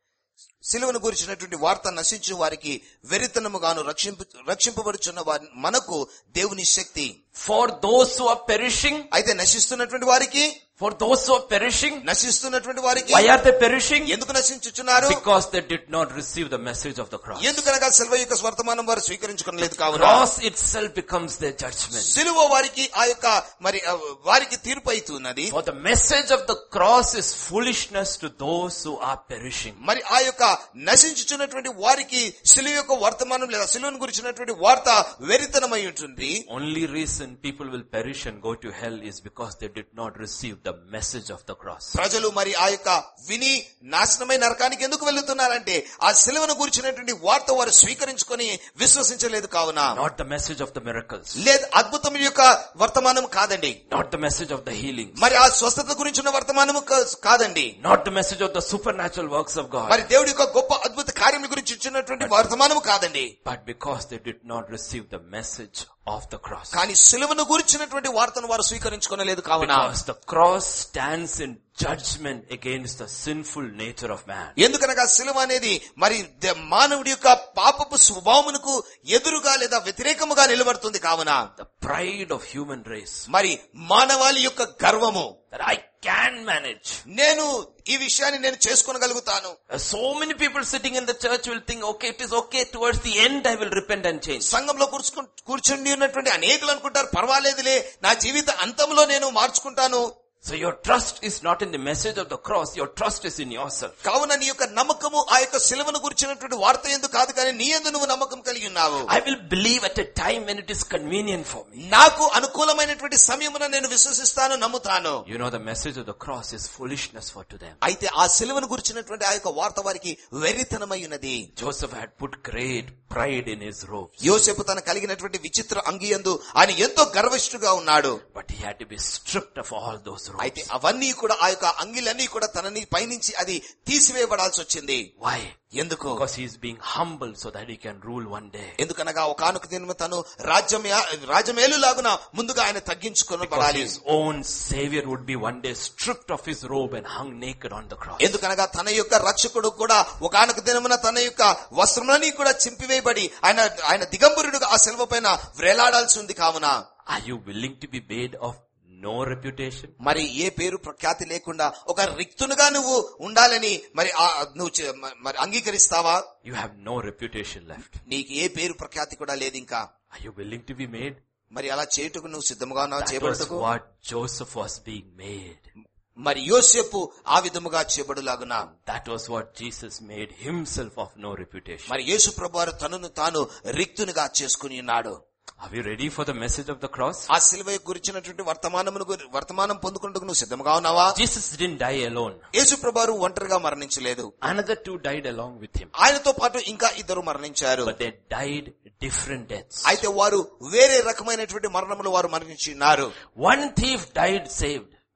సిలువను గురించినటువంటి వార్త నశించు వారికి వెరితనముగాను రక్షింపు రక్షింపబడుచున్న వారి మనకు దేవుని శక్తి For those who are perishing, అయితే నశిస్తున్నటువంటి వారికి for those who are perishing, నశిస్తున్నటువంటి వారికి why are they perishing? ఎందుకు నశించుచున్నారు Because they did not receive the message of the cross. ఎందుకనగా సిల్వ యొక్క వర్తమానం వారు స్వీకరించుకోలేదు కావున Cross itself becomes their judgment. సిలువ వారికి ఆ యొక్క మరి ఆ, వారికి తీర్పు అవుతున్నది For the message of the cross is foolishness to those who are perishing. మరి ఆ యొక్క నశించుచున్నటువంటి వారికి సిలువ యొక్క వర్తమానం లేదా సిలువను గురించినటువంటి వార్త వెరితనమై ఉంటుంది Only reason people will perish and go to hell is because they did not receive the message of the cross. ప్రజలు మరి ఆ యొక్క విని నాశనమై నరకానికి ఎందుకు వెళ్తున్నారంటే ఆ సిలువను గురించినటువంటి వార్త వారు స్వీకరించుకొని విశ్వసించలేదు కావున Not the message of the miracles. లేదు అద్భుతం యొక్క వర్తమానం కాదండి Not the message of the healings. మరి ఆ స్వస్థత గురించిన వర్తమానము కా- కాదండి Not the message of the supernatural works of God. మరి దేవుడి యొక్క గొప్ప అద్భుత కార్యముల గురించి ఇచ్చినటువంటి వర్తమానము కాదండి But because they did not receive the message of the cross. కానీ సిలువను గురించినటువంటి వార్తను వారు స్వీకరించుకోలేదు కావున Because the cross stands in judgment against the sinful nature of man. ఎందుకనగా సిలువ అనేది మరి ద- మానవుడి యొక్క పాపపు స్వభావమునకు ఎదురుగా లేదా వ్యతిరేకముగా నిలబడుతుంది కావున The pride of human race. మరి మానవాళి యొక్క గర్వము That I can manage. నేను ఈ విషయాన్ని నేను చేసుకోగలుగుతాను Uh, So many people sitting in the church will think, okay, it is okay, towards the end I will repent and change. సంఘంలో కూర్చుకు కూర్చుండి ఉన్నటువంటి అనేకులు అనుకుంటారు పర్వాలేదులే నా జీవిత అంతంలో నేను మార్చుకుంటాను So your trust is not in the message of the cross, your trust is in yourself. కావున నీ యొక్క నమ్మకము ఆ యొక్క సిలువను గురించినటువంటి వార్త ఎందుకు కాదు కానీ నీ ఎందు నువ్వు నమ్మకం కలిగి ఉన్నావు I will believe at a time when it is convenient for me. నాకు అనుకూలమైనటువంటి సమయమున నేను విశ్వసిస్తాను నమ్ముతాను You know the message of the cross is foolishness for to them. అయితే ఆ సిలువను గురించినటువంటి ఆ యొక్క వార్త వారికి వెరితనమై ఉన్నది Joseph had put great pride in his robes, యోసేపు తన కలిగినటువంటి విచిత్ర అంగియందు ఆయన ఎంతో గర్విష్ఠుగా ఉన్నాడు but he had to be stripped of all those అయితే robes. అవన్నీ కూడా ఆ యొక్క అంగిలన్నీ కూడా తనని పైనుంచి అది తీసివేయబడాల్సి వచ్చింది Why? ఎందుకు Because he is being humble so that he can rule one day. ఎందుకనగా ఒకనొక దినము తను రాజ్యం రాజమేలులాగున ముందుగా ఆయన తగ్గించుకొని Because పడాలి his own savior would be one day stripped of his robe and hung naked on the cross. ఎందుకనగా తన యొక్క రక్షకుడు కూడా ఒకనొక దినమున తన యొక్క వస్త్రములని కూడా చింపివేయబడి ఆయన ఆయన దిగంబరుడుగా ఆ సెలవు పైన వ్రేలాడాల్సి ఉంది కావున Are you willing to be made of no reputation? మరి ఏ పేరు ప్రఖ్యాతి లేకుండా ఒక రిక్తునుగా నువ్వు ఉండాలని మరి ఆ నువ్వు చే- మరి అంగీకరిస్తావా You have no reputation left. నీకు ఏ పేరు ప్రఖ్యాతి కూడా లేదు ఇంకా Are you willing to be made? మరి అలా చేయుటకు నువ్వు సిద్ధంగా ఉన్నావు That was చేయబడుటకు what Joseph was being made. మరి యోసేపు ఆ విధముగా చేయబడులాగున That was what Jesus made himself of no reputation. మరి యేసు ప్రభువారు తనను తాను రిక్తునిగా చేసుకుని ఉన్నాడు Are we ready for the message of the cross? ఆ సిలువ గురించినటువంటి వర్తమానమును గురి- వర్తమానం పొందుకుంటూ నువ్వు సిద్ధంగా ఉన్నావా Jesus didn't die alone. యేసు ప్రభువారు ఒంటరిగా మరణించలేదు Another two died along with him. ఆయనతో పాటు ఇంకా ఇద్దరు మరణించారు But they died different deaths. అయితే వారు వేరే రకమైనటువంటి మరణములు వారు మరణించినారు One thief died saved.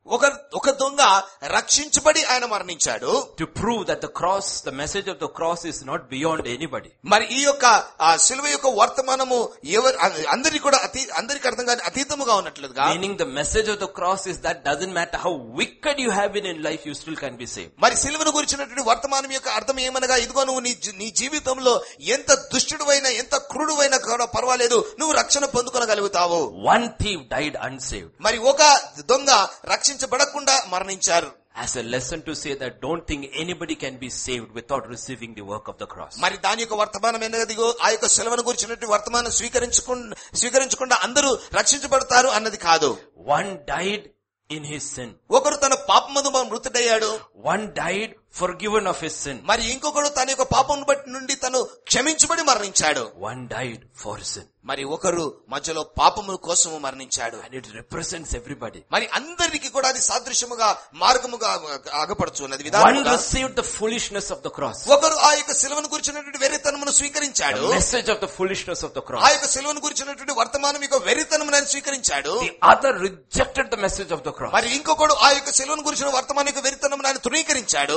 ఒక ఒక దొంగ రక్షించబడి ఆయన మరణించాడు to prove that the cross, the message of the cross is not beyond anybody. మరి ఈ యొక్క ఆ శిలువ యొక్క వర్తమానము ఎవరు అందరికి కూడా అతీ అందరికి అర్థం కాని అతీతముగా ఉన్నట్లుగా Meaning the message of the cross is that doesn't matter how wicked you have been in life, you still can be saved. మరి సిలువను గురించినటువంటి వర్తమానం యొక్క అర్థం ఏమనగా ఇదిగో నువ్వు నీ జీ- నీ జీవితంలో ఎంత దుష్టుడువైనా ఎంత క్రూడువైనా కూడా పర్వాలేదు నువ్వు రక్షణ పొందుకొనగలుగుతావు One thief died unsaved. మరి ఒక దొంగ రక్షించబడకుండా మరణించారు As a lesson to say that don't think anybody can be saved without receiving the work of the cross. మరి దాని యొక్క వర్తమానం ఏంటదిగో ఆ యొక్క సెలవును గురించినటువంటి వర్తమానం స్వీకరించకుండా స్వీకరించకుండా అందరూ రక్షించబడతారు అన్నది కాదు One died in his sin. ఒకరు తన పాపమందు మృతుడయ్యాడు One died forgiven of his sin. మరి ఇంకొకడు తన యొక్క పాపం బట్టి నుండి తను క్షమించబడి మరణించాడు One died for sin. మరి ఒకరు మధ్యలో పాపము కోసము మరణించాడు And it represents everybody. మరి అందరికి కూడా అది సాదృశ్యముగా మార్గముగా ఆగపడుచున్నది One విధానముగా received the foolishness of the cross. ఒకరు ఆ యొక్క సిలువను గురించినటువంటి వెరితనమును స్వీకరించాడు The message of the foolishness of the ఆ cross. యొక్క సిలువను గురించినటువంటి వర్తమానం యొక్క వెరితనమును ఆయన స్వీకరించాడు The other rejected the message of the cross. మరి ఇంకొకడు ఆ యొక్క సిలువను గురించిన వర్తమానం యొక్క వెరితనమును ఆయన తృణీకరించాడు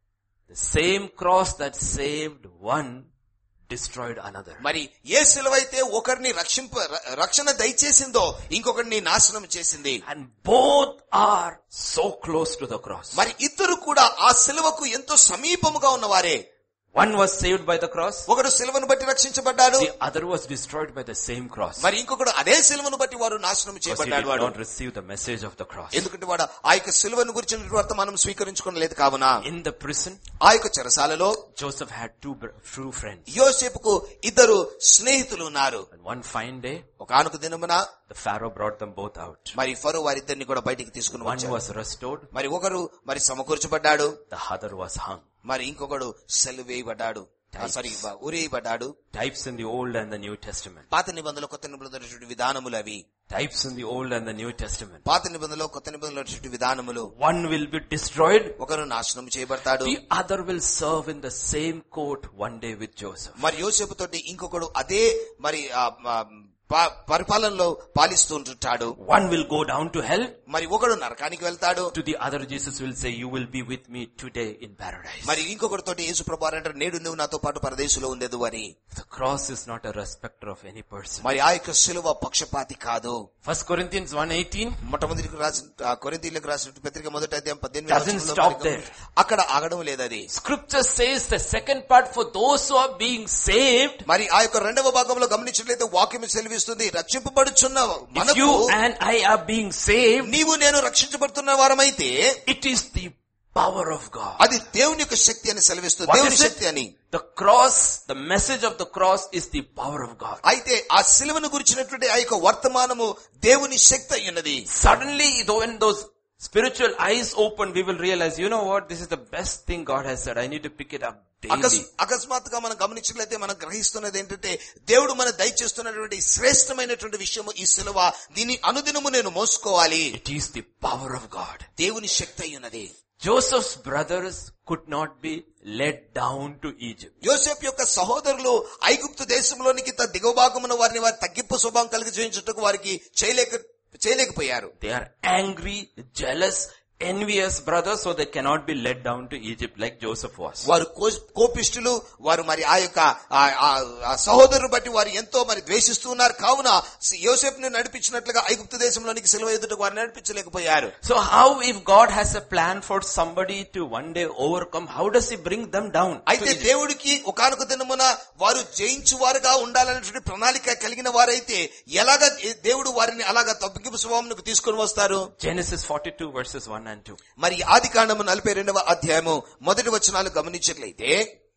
The same cross that saved one destroyed another. మరి ఏ సిలువైతే ఒకరిని రక్షింప ర- రక్షణ దయచేసిందో ఇంకొకరిని నాశనం చేసింది And both are so close to the cross. మరి ఇద్దరు కూడా ఆ సిలువకు ఎంతో సమీపముగా ఉన్నవారే One was saved by the cross. ఒకడు సిలువను బట్టి రక్షించబడ్డాడు The other was destroyed by the same cross. మరి ఇంకొకడు అదే సిలువను బట్టి వారు నాశనం Because he చేయబడ్డాడు did వాడు not receive the message of the cross. ఎందుకంటే వాడు ఆ యొక్క సిలువను గురించిన వర్తమానం స్వీకరించుకోలేదు కావున In the prison, ఆ యొక్క చెరసాలలో Joseph had two br- true friends. యోసేపుకు ఇద్దరు స్నేహితులు ఉన్నారు And one fine day, ఒక ఆనుక దినమున the Pharaoh brought them both out. మరి ఫరో వారిద్దరిని కూడా బయటికి తీసుకుని One వచ్చాడు was restored, మరి ఒకరు మరి సమకూర్చబడ్డాడు the other was hung. మరి ఇంకొకడు సెలవు వేయబడ్డాడు సారీ ఉరేయబడ్డాడు Types in the Old and the New Testament. పాత నిబంధనలు కొత్త నిబంధనలు విధానములు అవి Types in the Old and the New Testament. పాత నిబంధనలు కొత్త నిబంధనలు విధానములు One will be destroyed, ఒకరు నాశనం చేయబడతాడు the other will serve in the same court one day with Joseph. మరి యోసేపు తోటి ఇంకొకడు అదే మరి ఆ, ఆ, ప- పరిపాలనలో పాలిస్తూ ఉంటుంటాడు One will go down to hell, మరి ఒకడు నరకానికి వెళ్తాడు to the other Jesus will say, you will be with me today in paradise. మరి ఇంకొకటి తోటి యేసు ప్రభు అంటారు నేడు నువ్వు నాతో పాటు పరదేశంలో ఉండేదు అని The cross is not a respecter of any person. మరి ఆ యొక్క సిలువ పక్షపాతి కాదు First Corinthians 1.18, మొట్టమొదటికి రాసిన కొరింతీలకు రాసిన పత్రిక మొదటి అధ్యాయం పద్దెనిమిది Doesn't వచనంలో stop మరి there. అక్కడ ఆగడం లేదు అది scripture says the second part for those who are being saved, మరి ఆ యొక్క రెండవ భాగంలో గమనించినట్లయితే వాక్యం సెలవిస్తుంది రక్షింపబడుచున్న if మనకు you and I are being saved, నీవు నేను రక్షించబడుతున్న వారమైతే it is the power of God. అది దేవుని యొక్క శక్తి అని సెలవిస్తుంది What దేవుని is it? శక్తి అని The cross, the message of the cross is the power of God. అయితే ఆ సిలువను గురించినటువంటి ఆ యొక్క వర్తమానము దేవుని శక్తి అయి ఉన్నది Suddenly, though when those spiritual eyes open, we will realize, you know what, this is the best thing God has said. I need to pick it up అకస్ daily. అకస్మాత్తుగా మనం గమనించినట్లయితే మనం గ్రహిస్తున్నది ఏంటంటే దేవుడు మన దయచేస్తున్నటువంటి శ్రేష్టమైనటువంటి విషయము ఈ సిలువ దీని అనుదినము నేను మోసుకోవాలి It is the power of God. దేవుని శక్తి అయి ఉన్నది Joseph's brothers could not be led down to Egypt. యోసేపు యొక్క సహోదరులు ఐగుప్తు దేశంలోనికి త దిగువ భాగమున వారిని వారి తగ్గింపు స్వభావం కలిగి చూపించుటకు వారికి చేయలేక చేయలేకపోయారు They are angry, jealous, envious brothers, so they cannot be led down to Egypt like Joseph was. వారు కో- కోపిష్టులు వారు మరి ఆ యొక్క ఆ- ఆ- ఆ సహోదరుని బట్టి వారు ఎంతో మరి ద్వేషిస్తూ ఉన్నారు కావున యోసేపుని నడిపించినట్లుగా ఐగుప్తు దేశంలోనికి సెలవు ఎదుటకు వారు నడిపించలేకపోయారు So how if God has a plan for somebody to one day overcome, how does he bring them down? to అయితే Egypt? దేవుడికి ఒకానొక దినమున వారు జయించువారుగా ఉండాలనేటువంటి ప్రణాళిక కలిగిన వారైతే ఎలాగ దేవుడు వారిని అలాగా తగ్గింపు స్వభావంకు తీసుకొని వస్తారు Genesis 42 verses 1 and 2. మరి ఆది కాండము నలభై రెండవ అధ్యాయము మొదటి వచనాలు గమనించినట్లయితే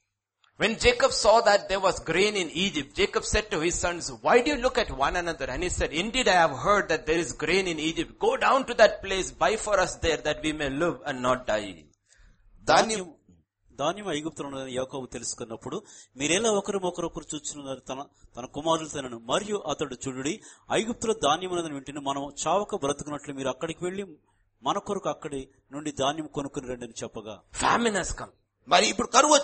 When Jacob saw that there was grain in Egypt, Jacob said to his sons, why do you look at one another? And he said, indeed I have heard that there is grain in Egypt. Go down to that place, buy for us there that we may live and not die. ధాన్యం ధాన్యం ఐగుప్తులో ఉన్నదని యాకోబు తెలుసుకున్నప్పుడు మీరేలా ఒకరు ఒకరొకరు చూచున్నారు తన తన కుమారులతోనను మరియు అతడు చూడుడి ఐగుప్తులో ధాన్యం ఉన్నదని వింటున్న మనం చావక బ్రతుకున్నట్లు మీరు అక్కడికి వెళ్లి మన కొరకు అక్కడి నుండి ధాన్యం కొనుక్కుని రండి అని చెప్పగా Famine has come. మరి ఇప్పుడు కరువు వచ్చింది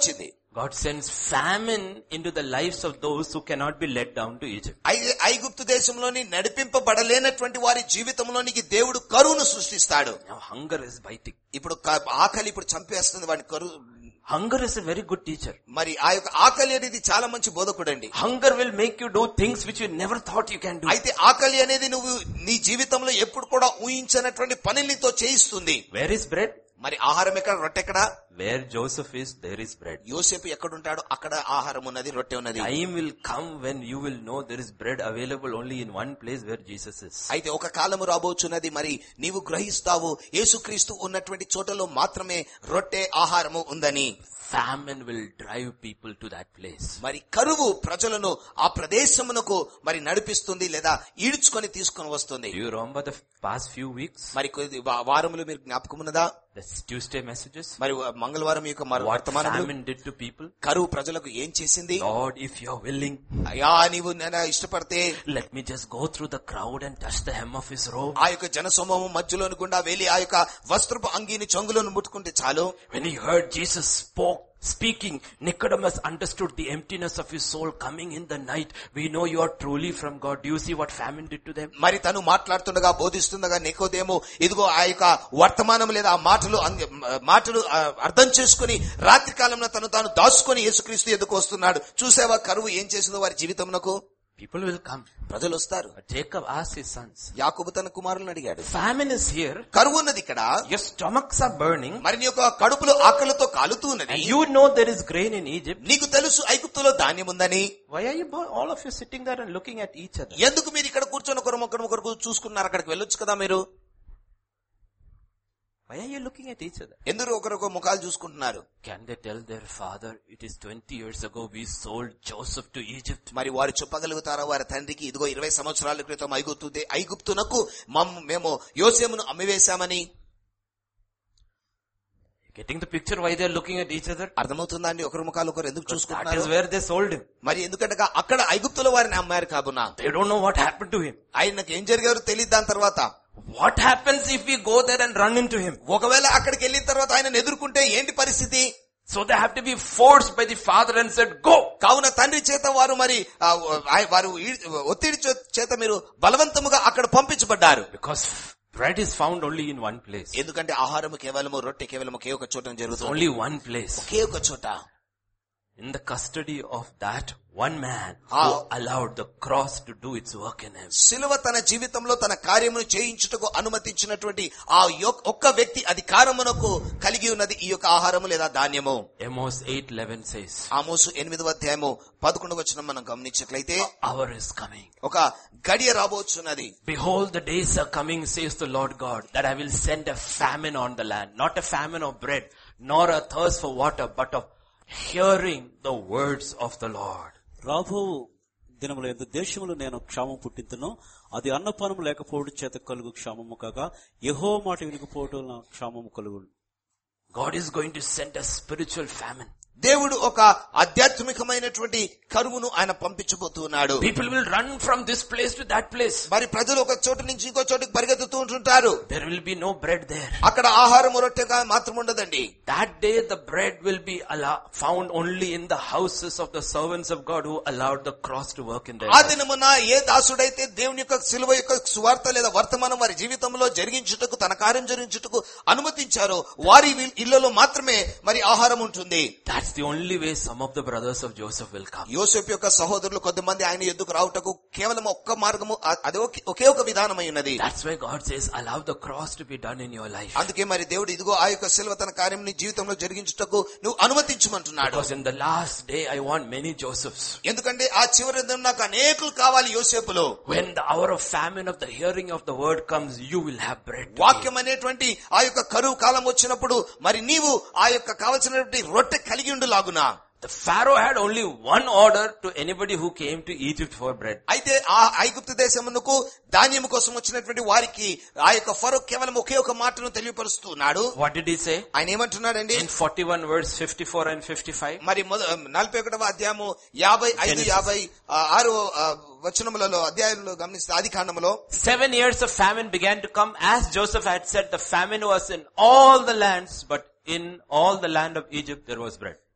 God sends famine into the lives of those who cannot be led down to Egypt. ఐ- ఐగుప్తు దేశంలోని నడిపింపబడలేనటువంటి వారి జీవితంలోనికి దేవుడు కరువును సృష్టిస్తాడు Now hunger is biting. ఇప్పుడు క- ఆకలి ఇప్పుడు చంపేస్తుంది వాడిని కరువు Hunger is a very good teacher. మరి ఆ యొక్క ఆకలి అనేది చాలా మంచి బోధకుడండి Hunger will make you do things which you never thought you can do. అయితే ఆకలి అనేది నువ్వు నీ జీవితంలో ఎప్పుడు కూడా ఊహించినటువంటి పనులు నీతో చేయిస్తుంది Where is bread? మరి ఆహారం ఎక్కడ రొట్టె ఎక్కడ Where Joseph is, there is bread. యోసేపు ఎక్కడుంటాడు అక్కడ ఆహారం ఉన్నది రొట్టె ఉన్నది Time will come when you will know there is bread available only in one place where Jesus is. అయితే ఒక కాలము రాబోచున్నది మరి నీవు గ్రహిస్తావు యేసుక్రీస్తు ఉన్నటువంటి చోటలో మాత్రమే రొట్టె ఆహారము ఉందని Famine will drive people to that place. మరి కరువు ప్రజలను ఆ ప్రదేశమునకు మరి నడిపిస్తుంది లేదా ఈడ్చుకొని తీసుకొని వస్తుంది Do you remember the past few weeks? మరి కొద్ది వా- వారములు మీరు జ్ఞాపకం ఉన్నదా The Tuesday messages? మరి మంగళవారం యొక్క మరి What వర్తమానములు famine did to people? కరువు ప్రజలకు ఏం చేసింది Lord, if you're willing, అయ్యా నీవు నేను ఇష్టపడితే let me just go through the crowd and touch the hem of his robe. ఆ యొక్క జనసమూహం మధ్యలోని గుండా వెళ్ళి ఆ యొక్క వస్త్రపు అంగీని చొంగులను ముట్టుకుంటే చాలు When he heard Jesus spoke, speaking, Nicodemus understood the emptiness of his soul coming in the night. We know you are truly from God. Do you see what famine did to them? మరి తను మాట్లాడుతుండగా బోధిస్తుండగా నికోదేమో ఇదిగో ఆ యొక్క వర్తమానం లేదా ఆ మాటలు అంగ- మాటలు ఆ, అర్థం చేసుకుని రాత్రి కాలంలో తను తాను దాచుకొని యేసుక్రీస్తు ఎదుకు వస్తున్నాడు చూసావా కరువు ఏం చేసిందో వారి జీవితమునకు People will come. ప్రజలు వస్తారు But Jacob asked his sons, యాకోబు తన కుమారులను అడిగాడు famine is here. కరువు ఉన్నది ఇక్కడ Your stomachs are burning. మరి నీ యొక్క కడుపులో ఆకలితో కాలుతూ ఉన్నది And you know there is grain in Egypt. నీకు తెలుసు ఐగుప్తులో ధాన్యం ఉందని Why are you bo- all of you sitting there and looking at each other? ఎందుకు మీరు ఇక్కడ కూర్చొని ఒకరు ఒకరు ఒకరు చూసుకున్నారు అక్కడికి వెళ్ళొచ్చు కదా మీరు Why are you looking at each other? ఎందుకు ఒకరొక ముఖాలు చూసుకుంటున్నారు Can they tell their father, it is 20 years ago we sold Joseph to Egypt. మరి వారు చెప్పగలుగుతారా వారి తండ్రికి ఇదిగో ఇరవై సంవత్సరాల క్రితం ఐగుప్తు ఐగుప్తునకు మమ్మ మేము యోసేమును అమ్మివేశామని Getting the picture why they are looking at each other? అర్థమవుతుందా అండి ఒకరి ముఖాలు ఒకరు ఎందుకు That చూసుకుంటున్నారు is where they sold him. మరి ఎందుకంటే అక్కడ ఐగుప్తులో వారిని అమ్మారు కాబునా They don't know what happened to him. ఆయనకు ఏం జరిగారో తెలియదు దాని తర్వాత What happens if we go there and run into him? ఒకవేళ అక్కడికి వెళ్ళిన తర్వాత ఆయన ఎదుర్కొంటే ఏంటి పరిస్థితి So they have to be forced by the father and said, go. కావున తండ్రి చేత వారు మరి ఆ, ఆ- వారు ఈ- ఒత్తిడి చే- చేత మీరు బలవంతముగా అక్కడ పంపించబడ్డారు Because bread is found only in one place. ఎందుకంటే ఆహారము కేవలము రొట్టె కేవలం ఒకే ఒక చోట It's జరుగుతుంది only one place. ఒకే ఒక చోట In the custody of that one man Ah. who allowed the cross to do its work in him. సిలువ తన జీవితంలో తన కార్యమును చేయించుటకు అనుమతించినటువంటి ఆ యొక్- ఒక్క వ్యక్తి అధికారమునకు కలిగి ఉన్నది ఈ యొక్క ఆహారము లేదా ధాన్యము Amos 8:11 says, ఆమోసు ఎనిమిదవ అధ్యాయము పదకొండవ వచ్చిన మనం గమనించినట్లయితే hour is coming. ఒక గడియ రాబోచున్నది Behold, the days are coming, says the Lord God, that I will send a famine on the land. Not a famine of bread, nor a thirst for water, but of hearing the words of the Lord. రాబో దినముల ఎందు దేశములు నేను క్షామం పుట్టింతును అది అన్నపానము లేకపోవడం చేత కలుగు క్షామము కాగా యహో మాట వినకపోవటం వలన క్షామము కలుగు God is going to send a spiritual famine. దేవుడు ఒక ఆధ్యాత్మికమైనటువంటి కరువును ఆయన పంపించబోతున్నాడు People will run from this place to that place. మరి ప్రజలు ఒక చోటు నుంచి ఇంకో చోటుకి పరిగెత్తుతూ ఉంటుంటారు There will be no bread there. అక్కడ ఆహారం రొట్టెగా మాత్రం ఉండదండి That day the bread will be allow- found only in the houses of the servants of God who allowed the cross to work in their ఆ lives. దినమున ఏ దాసుడైతే దేవుని యొక్క సిలువ యొక్క సువార్త లేదా వర్తమానం వారి జీవితంలో జరిగించుటకు తన కార్యం జరిగించుటకు అనుమతించారో వారి వి- ఇళ్లలో మాత్రమే మరి ఆహారం ఉంటుంది That's the only way some of the brothers of Joseph will come. యోసేపు యొక్క సహోదరులు కొద్దిమంది ఆయన ఎద్దుకు రావుటకు కేవలం ఒక్క మార్గము అ- అదే ఒకే- ఒకే ఒక విధానమై ఉన్నది That's why God says, allow the cross to be done in your life. అందుకే మరి దేవుడు ఇదిగో ఆ యొక్క సిలువ తన కార్యం నీ జీవితంలో జరిగించుటకు నువ్వు అనుమతించమంటున్నాడు Because in the last day, I want many Josephs. ఎందుకంటే ఆ చివరి దినం నాకు అనేకులు కావాలి యోసేపులో When the hour of famine of the hearing of the word comes, you will have bread. to వాక్యం అనేటువంటి ఆ యొక్క కరువు కాలం వచ్చినప్పుడు మరి నీవు ఆ యొక్క కావలసినటువంటి రొట్టె కలిగి ఉండులాగునా eat. The Pharaoh had only one order to anybody who came to Egypt for bread. అయితే ఆ ఐగుప్తు దేశమునకు ధాన్యం కోసం వచ్చినటువంటి వారికి ఆ యొక్క ఫరో కేవలం ఒకే ఒక మాటను తెలియపరుస్తున్నాడు What did he say? ఆయన ఏమంటున్నాడండి In 41 verse 54 and 55, మరి మొద- నలభై ఒకటవ అధ్యాయము యాభై ఐదు Genesis. యాభై ఆ, ఆరు ఆ, వచనములలో అధ్యాయంలో గమనిస్తే ఆది కాండములో seven years of famine began to come as Joseph had said, the famine was in all the lands, but in all the land of Egypt there was bread.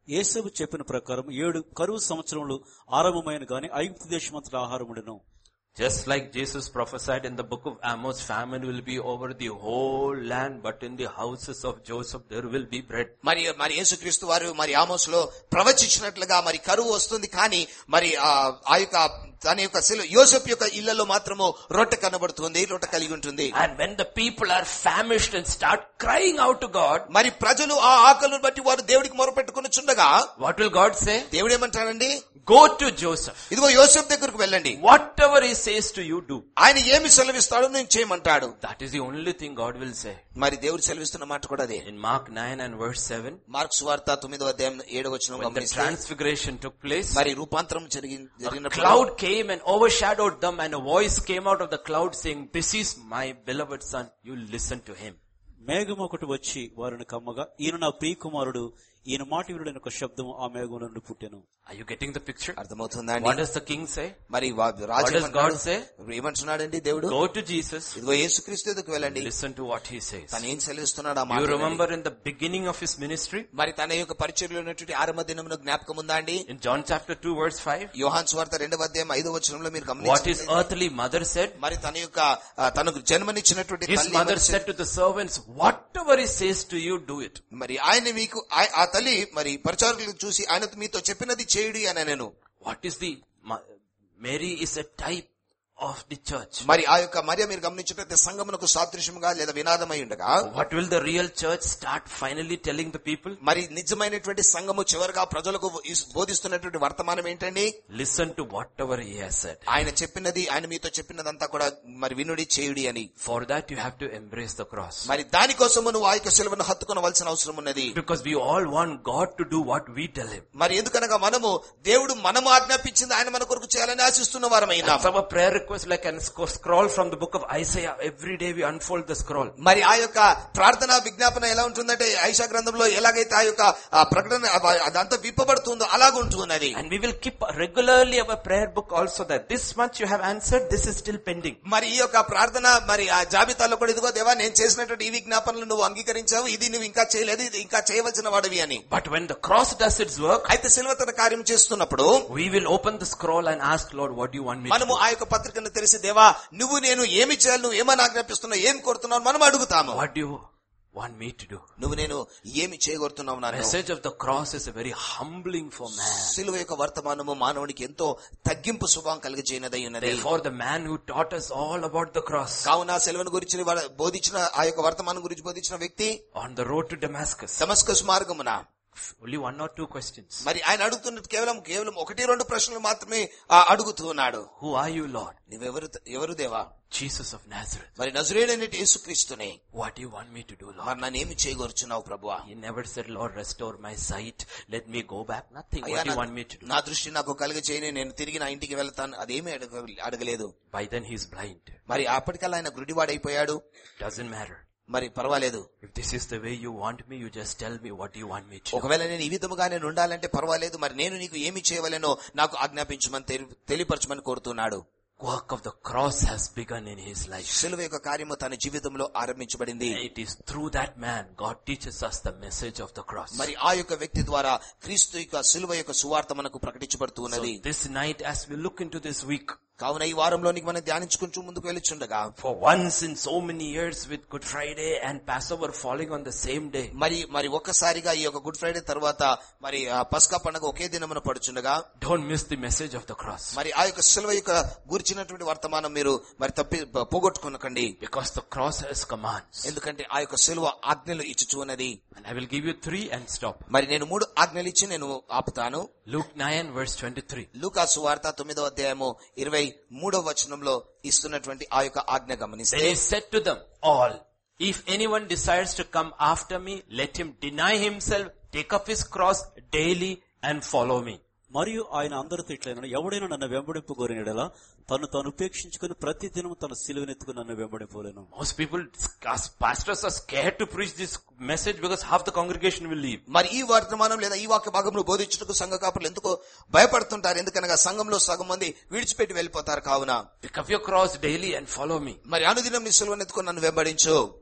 యేసపు చెప్పిన ప్రకారం ఏడు కరువు సంవత్సరములు ఆరంభమైన గాని ఐగుప్తు దేశమంతట ఆహారం ఉండెను Just like Jesus prophesied in the book of Amos, famine will be over the whole land, but in the houses of Joseph there will be bread. మరి మరి యేసుక్రీస్తు వారు మరి ఆమోస్ లో ప్రవచించినట్లుగా మరి కరువు వస్తుంది కానీ మరి ఆ ఆ యొక్క తన యొక్క శిలు యోసెఫ్ యొక్క ఇళ్లలో మాత్రము రొట్టె కనబడుతుంది రొట్టె కలిగి ఉంటుంది And when the people are famished and start crying out to God, మరి ప్రజలు ఆ ఆకలిని బట్టి వారు దేవుడికి మొరపెట్టుకుని చుండగా what will God say? దేవుడు ఏమంటాడండి Go to Joseph. ఇదిగో యోసెఫ్ దగ్గరకు వెళ్ళండి Whatever he says to you, do. ఆయన ఏమి సెలవిస్తాడో నేను చేయమంటాడు That is the only thing God will say. మరి దేవుడు సెలవిస్తున్న మాట కూడా అదే In Mark 9 and verse 7, Mark's వార్త తొమ్మిదవ అధ్యాయం ఏడవ వచ్చిన when the transfiguration took place, మరి రూపాంతరం జరిగి a జరిగినప్పుడు cloud came and overshadowed them and a voice came out of the cloud saying, this is my beloved son, you listen to him. మేఘం ఒకటి వచ్చి వారిని కమ్మగా ఈయన నా ప్రియ కుమారుడు ఈయన మాట వినుడైన ఒక శబ్దము ఆ మేఘం నుండి పుట్టెను Are you getting the picture? అర్థమవుతుందా What అండి does the king say? మరి వా- రాజు What does ఏమంటాడు? God say? ఏమంటున్నాడండి దేవుడు Go to Jesus, ఇదిగో యేసుక్రీస్తు ఎదుకు వెళ్ళండి listen to what he says. తను ఏం సెలవిస్తున్నాడు ఆ You మాట వినండి. remember in the beginning of his ministry, మరి తన యొక్క పరిచయలో ఉన్నటువంటి ఆరమ దినమున జ్ఞాపకం ఉందా అండి in John chapter 2 verse 5, యోహాన్ స్వార్థ రెండవ అధ్యాయం ఐదో వచనంలో మీరు what his గమనించండి earthly mother said, మరి తన యొక్క ఆ, తనకు జన్మనిచ్చినటువంటి his తల్లి mother ఏమని said to the servants, whatever he says to you, do it. మరి ఆయన మీకు ఆ- ఆ తల్లి మరి పరిచారకులకు చూసి ఆయన మీతో చెప్పినది చేయుడి అని నేను What is the, Ma- Mary is a type of the church. మరి ఆ యొక్క మరియ మీరు గమనించినట్లయితే సంగమునకు సాదృశ్యముగా లేదా వినాదమై ఉండగా What will the real church start finally telling the people? మరి నిజమైనటువంటి సంఘము చివరిగా ప్రజలకు ఇస్- బోధిస్తున్నటువంటి వర్తమానం ఏంటండి Listen to whatever he has said. ఆయన చెప్పినది ఆయన మీతో చెప్పినదంతా కూడా మరి వినుడి చేయుడి అని For that you have to embrace the cross. మరి దానికోసము నువ్వు ఆ యొక్క సిలువను హత్తుకొనవలసిన అవసరం ఉన్నది Because we all want God to do what we tell him. మరి ఎందుకనగా మనము దేవుడు మనము ఆజ్ఞాపించింది ఆయన మన కొరకు చేయాలని ఆశిస్తున్న వారమైనా That's our prayer request like an sc- scroll from the book of Isaiah. Every day we unfold the scroll. మరి ఆ యొక్క ప్రార్థన విజ్ఞాపన ఎలా ఉంటుందంటే ఐషా గ్రంథంలో ఎలాగైతే ఆ యొక్క ఆ ప్రకటన అవ- అదంతా విప్పబడుతుందో అలాగ ఉంటున్నది And we will keep regularly our prayer book also that this much you have answered, this is still pending. మరి ఈ యొక్క ప్రార్థన మరి ఆ జాబితాలో కూడా ఇదిగో దేవా నేను చేసినటువంటి ఈ విజ్ఞాపనలు నువ్వు అంగీకరించావు ఇది నువ్వు ఇంకా చేయలేదు ఇది ఇంకా చేయవలసిన వాడివి అని But when the cross does its work, అయితే సిల్వ తన కార్యం చేస్తున్నప్పుడు we will open the scroll and ask Lord, what do you want me to మనము do? ఆ యొక్క పత్రికను తెలిసి దేవా నువ్వు నేను ఏమి చేయాలి నువ్వు ఏమని ఆజ్ఞాపిస్తున్నావు ఏం కోరుతున్నావు మనం అడుగుతాము What do you want me to do? నువ్వు నేను ఏమి చేయగోరుతున్నావు నన్ను Message of the cross is a very humbling for man. సిలువ యొక్క వర్తమానము మానవునికి ఎంతో తగ్గింపు శుభం కలిగజేయనదై ఉన్నది Therefore the man who taught us all about the cross కావున సెలవును గురించి వా- బోధించిన ఆ యొక్క వర్తమానం గురించి బోధించిన వ్యక్తి on the road to Damascus, సమస్కస్ మార్గమున only one or two questions. మరి ఆయన అడుగుతున్నది కేవలం కేవలం ఒకటి రెండు ప్రశ్నలు మాత్రమే ఆ, అడుగుతూ ఉన్నాడు Who are you Lord? నువ్వెవరు ఎవరు దేవా Jesus of Nazareth. మరి నజరేడనేటి యేసుక్రీస్తునే What do you want me to do Lord? మరి నన్ను ఏమి చేయగోరుచున్నావు ప్రభువా He never said, Lord, restore my sight. Let me go back. Nothing. అయ్యా, What do you నా- want me to do? నా దృష్టి నాకు కలుగ చేయని నేను తిరిగి నా ఇంటికి వెళ్తాను అదేమీ అడగ అడగలేదు By then he's blind. మరి అప్పటికల్లా ఆయన గుడివాడైపోయాడు Doesn't matter. మరి పర్వాలేదు If this is the way you want me, you just tell me what you want me to do. ఒకవేళ నేను ఈ విధముగా నేను ఉండాలంటే పర్వాలేదు మరి నేను నీకు ఏమి చేయవలెనో నాకు ఆజ్ఞాపించమని తెలి- తెలియపరచమని కోరుతున్నాడు Work of the cross has begun in his life. సిలువ యొక్క కార్యము తన జీవితంలో ఆరంభించబడింది It is through that man God teaches us the message of the cross. మరి ఆ యొక్క వ్యక్తి ద్వారా క్రీస్తు యొక్క సిలువ యొక్క సువార్త మనకు ప్రకటించబడుతూ So ఉన్నది this night as we look into this week, కావున ఈ వారంలోనికి మనం ధ్యానించుకుంటూ ముందుకు వెళ్ళిచుండగా for once in so many years with Good Friday and Passover falling on the same day, మరి మరి ఒక్కసారిగా ఈ యొక్క గుడ్ ఫ్రైడే తర్వాత మరి ఆ పస్కా పండుగ ఒకే దినమున పడుచుండగా don't miss the message of the cross. మరి ఆ యొక్క సిలువ యొక్క గురించినటువంటి వర్తమానం మీరు మరి తప్పి పోగొట్టుకునకండి Because the cross has commands. ఎందుకంటే ఆ యొక్క సిలువ ఆజ్ఞలు ఇచ్చుచు ఉన్నది And I will give you three and stop. మరి నేను మూడు ఆజ్ఞలు ఇచ్చి నేను ఆపుతాను Luke 9 verse 23. లూకా సువార్త తొమ్మిదవ అధ్యాయము ఇరవై మూడవ వచనంలో ఇస్తున్నటువంటి ఆ యొక్క ఆజ్ఞ గమనిస్తే Then he said to them all, if anyone desires to come after me, let him deny himself, take up his cross daily and follow me. మరియు ఆయన అందరితో ఇట్లైన ఎవడైనా నన్ను వెంబడింపు కోరినడలా తను తాను ఉపేక్షించుకుని ప్రతి దినం తన సిలువనెత్తుకుని నన్ను వెంబడింపలేను Most people, as pastors are scared to preach this message because half the congregation will leave. మరి ఈ వర్తమానం లేదా ఈ వాక్య భాగంలో బోధించుటకు సంఘ కాపులు ఎందుకో భయపడుతుంటారు ఎందుకనగా సంఘంలో సగం మంది విడిచిపెట్టి వెళ్ళిపోతారు కావున Pick up your cross daily and follow me. మరి అనుదినం నీ సిలువనెత్తుకుని నన్ను వెంబడించు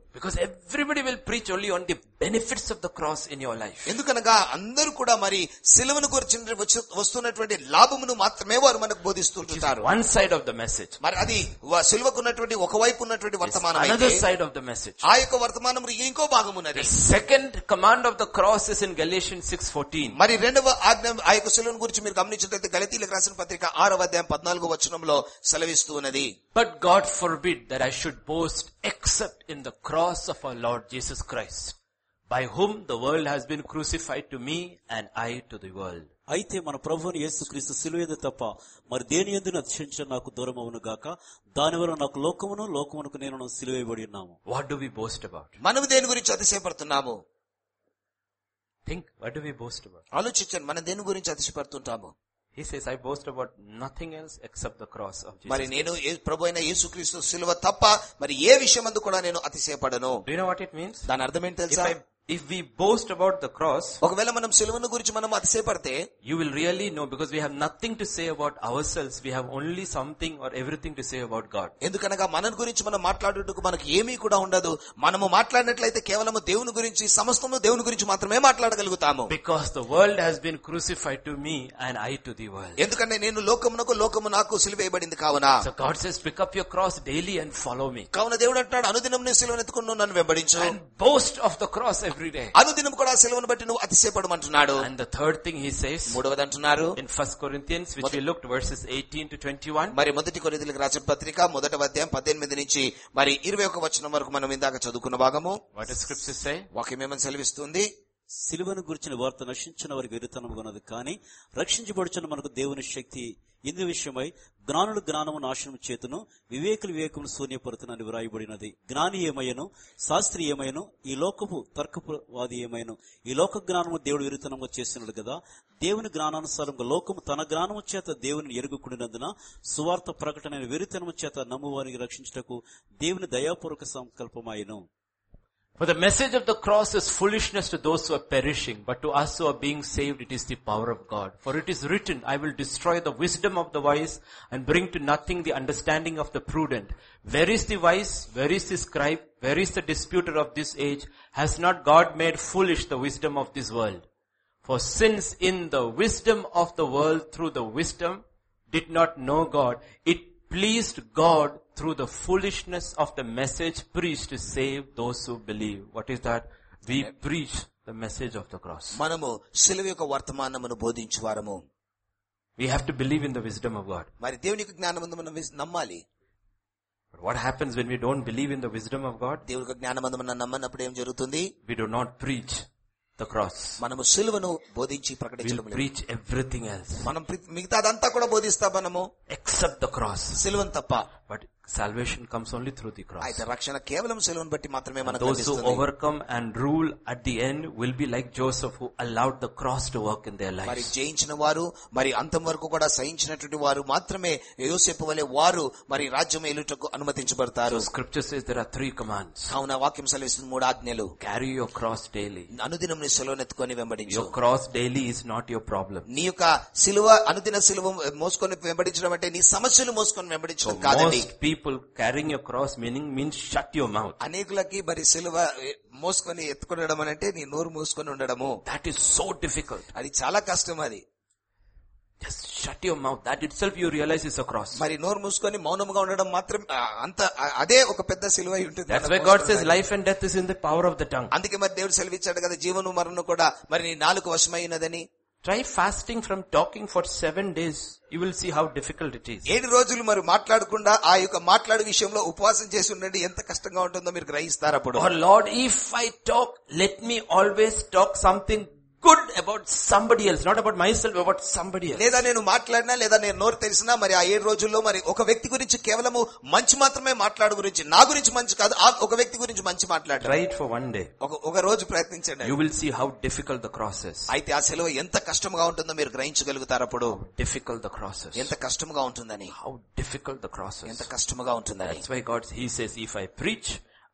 Because everybody will preach only on the benefits of the cross in your life. ఎందుకనగా అందరూ కూడా మరి సిలువను గురించి వచ్చి- వస్తున్నటువంటి లాభమును మాత్రమే వారు మనకు బోధిస్తుంటారు One side of the message. మరి అది వ- సిలువకు ఉన్నటువంటి ఒకవైపు ఉన్నటువంటి వర్తమానం Another అయితే, side of the message. ఆ యొక్క వర్తమానం ఇంకో భాగం ఉన్నది The second command of the cross is in Galatians 6:14. మరి రెండవ ఆజ్ఞ ఆ యొక్క సిలువను గురించి మీరు గమనించినట్లయితే గలతీలకు రాసిన పత్రిక ఆరవ అధ్యాయం పద్నాలుగో వచనంలో సెలవిస్తూ ఉన్నది But God forbid that I should boast except in the cross of our Lord Jesus Christ, by whom the world has been crucified to me and I to the world. అయితే మన ప్రభువుని యేసుక్రీస్తు సిలువేది తప్ప మరి దేని ఎందుకు అతిశయించడం నాకు దూరం అవును గాక దానివల్ల నాకు లోకమును లోకమునకు నేను సిలువేయబడి ఉన్నాము What do we boast about? మనము దేని గురించి అతిశయపడుతున్నాము Think, what do we boast about? ఆలోచించండి మనం దేని గురించి అతిశయపడుతుంటాము He says, I boast about nothing else except the cross of Jesus. మరి నేను ఏ- ప్రభు అయిన యేసుక్రీస్తు సిలువ తప్ప మరి ఏ విషయం అందు కూడా నేను అతిశయపడను Do you know what it means? దాని అర్థం ఏంటి If, తెలుసా I, if we boast about the cross, ఒకవేళ మనం సిలువను గురించి మనం అతిశయపడితే you will really know because we have nothing to say about ourselves. We have only something or everything to say about God. ఎందుకనగా మన గురించి మనం మాట్లాడుటకు మనకు ఏమీ కూడా ఉండదు మనము మాట్లాడినట్లయితే కేవలం దేవుని గురించి సమస్తము దేవుని గురించి మాత్రమే మాట్లాడగలుగుతాము Because the world has been crucified to me and I to the world. ఎందుకంటే నేను లోకమునకు లోకము నాకు సిలువేయబడింది కావున So God says, pick up your cross daily and follow me. కావున దేవుడు అంటాడు అనుదినం నీ సిలువను ఎత్తుకుని నువ్వు నన్ను వెంబడించు And boast of the cross every day. అనుదినం కూడా ఆ సిలువను బట్టి నువ్వు అతిశయపడమంటున్నాడు And the third thing he says మూడవది అంటున్నారు in First Corinthians, which we looked verses 18 to 21, మరి మొదటి కొరింథీయులకు రాసిన పత్రిక మొదటి అధ్యాయం పద్దెనిమిది నుంచి మరి ఇరవై ఒక వచనం వరకు మనం ఇందాక చదువుకున్న భాగము what does scripture say? వాక్యం ఏమని సెలవిస్తుంది సిలువను గురించిన వార్త నశించిన వారికి వెరితనముగా ఉన్నది కానీ రక్షించబడుచున్న మనకు దేవుని శక్తి ఇందు విషయమై జ్ఞానులు జ్ఞానము నాశనం చేతును వివేకులు వివేకమును శూన్యపరుతునని వ్రాయబడినది జ్ఞాని ఏమయ్యను శాస్త్రి ఏమైను ఈ లోకపు తర్కపువాది ఏమైను ఈ లోక జ్ఞానము దేవుడు విరుతనముగా చేసినాడు కదా దేవుని జ్ఞానానుసారంగా లోకము తన జ్ఞానము చేత దేవుని ఎరుగుకుడినందున సువార్త ప్రకటన వెరితనము చేత నమ్మువారికి రక్షించుటకు దేవుని దయాపూర్వక సంకల్పమాయను For the message of the cross is foolishness to those who are perishing, but to us who are being saved, it is the power of God. For it is written, I will destroy the wisdom of the wise and bring to nothing the understanding of the prudent. Where is the wise? Where is the scribe? Where is the disputer of this age? Has not God made foolish the wisdom of this world? For since in the wisdom of the world through the wisdom did not know God, it pleased God through the foolishness of the message preached to save those who believe. What is that? We preach the message of the cross. మనము సిలువ యొక్క వర్తమానమును బోధించు వారము We have to believe in the wisdom of God. మరి దేవుని యొక్క జ్ఞానమందు మనం విస్- నమ్మాలి But what happens when we don't believe in the wisdom of God? దేవుని యొక్క జ్ఞానమందు మనం నమ్మనప్పుడు ఏం జరుగుతుంది We do not preach the cross. మనము సిలువను బోధించి We'll ప్రకటించడం లేదు. preach everything else మనం ప్రి- మిగతాదంతా కూడా బోధిస్తాం మనము except the cross. సిలువను తప్ప But salvation comes only through the cross. అయితే రక్షణ కేవలం సిలువను బట్టి మాత్రమే మనకు Those who లభిస్తుంది. overcome and rule at the end will be like Joseph who allowed the cross to work in their మరి lives. జయించిన వారు మరి అంతం వరకు కూడా సహించినటువంటి వారు మాత్రమే యోసేపు వలె వారు మరి రాజ్యం ఏలుటకు అనుమతించబడతారు So scripture says there are three commands. కావున వాక్యం సెలవిస్తుంది మూడు ఆజ్ఞలు Carry your cross daily. అనుదినం నీ సిలువనెత్తుకొని వెంబడించు Your cross daily is not your problem. నీ యొక్క సిలువ అనుదిన సిలువ మోసుకొని వెంబడించడం అంటే నీ సమస్యలు మోసుకొని వెంబడించడం కాదండి Most people carrying your cross meaning means shut your mouth. అనేకులకి మరి సిలువ మోసుకొని ఎత్తుకునడం అని అంటే నీ నోరు మూసుకొని ఉండడము That is so difficult. అది చాలా కష్టం అది Just shut your mouth. That itself you realize is a cross. మరి నోరు మూసుకొని మౌనంగా ఉండడం మాత్రం ఆ, అంత ఆ- అదే ఒక పెద్ద సిలువ అయి ఉంటుంది That's మనం why God says మోసుకొని life and death is in the power of the tongue. అందుకే మరి దేవుడు సెలవిచ్చాడు కదా జీవను మరణం కూడా మరి నీ నాలుగు వశమైనదని Try fasting from talking for seven days. You will see how difficult it is. ఏడు రోజులు మరి మాట్లాడకుండా ఆ యొక్క మాట్లాడే విషయంలో ఉపవాసం చేసి ఉండండి ఎంత కష్టంగా ఉంటుందో మీరు గ్రహిస్తారు అప్పుడు Or Lord, if I talk, let me always talk something good about somebody else, not about myself, about somebody else. లేదా నేను మాట్లాడినా లేదా నేను నోరు తెలిసినా మరి ఆ ఏడు రోజుల్లో మరి ఒక వ్యక్తి గురించి కేవలము మంచి మాత్రమే మాట్లాడు గురించి నా గురించి మంచి కాదు ఆ ఒక వ్యక్తి గురించి మంచి మాట్లాడటం Try it for one day. ఒక ఒక రోజు ప్రయత్నించండి You will see how difficult the cross is. అయితే ఆ సెలవు ఎంత కష్టంగా ఉంటుందో మీరు గ్రహించగలుగుతారు అప్పుడు Difficult the cross is. ఎంత కష్టంగా ఉంటుందని How difficult the cross ఎంత is. కష్టంగా ఉంటుందని That's why God, He says, if I preach,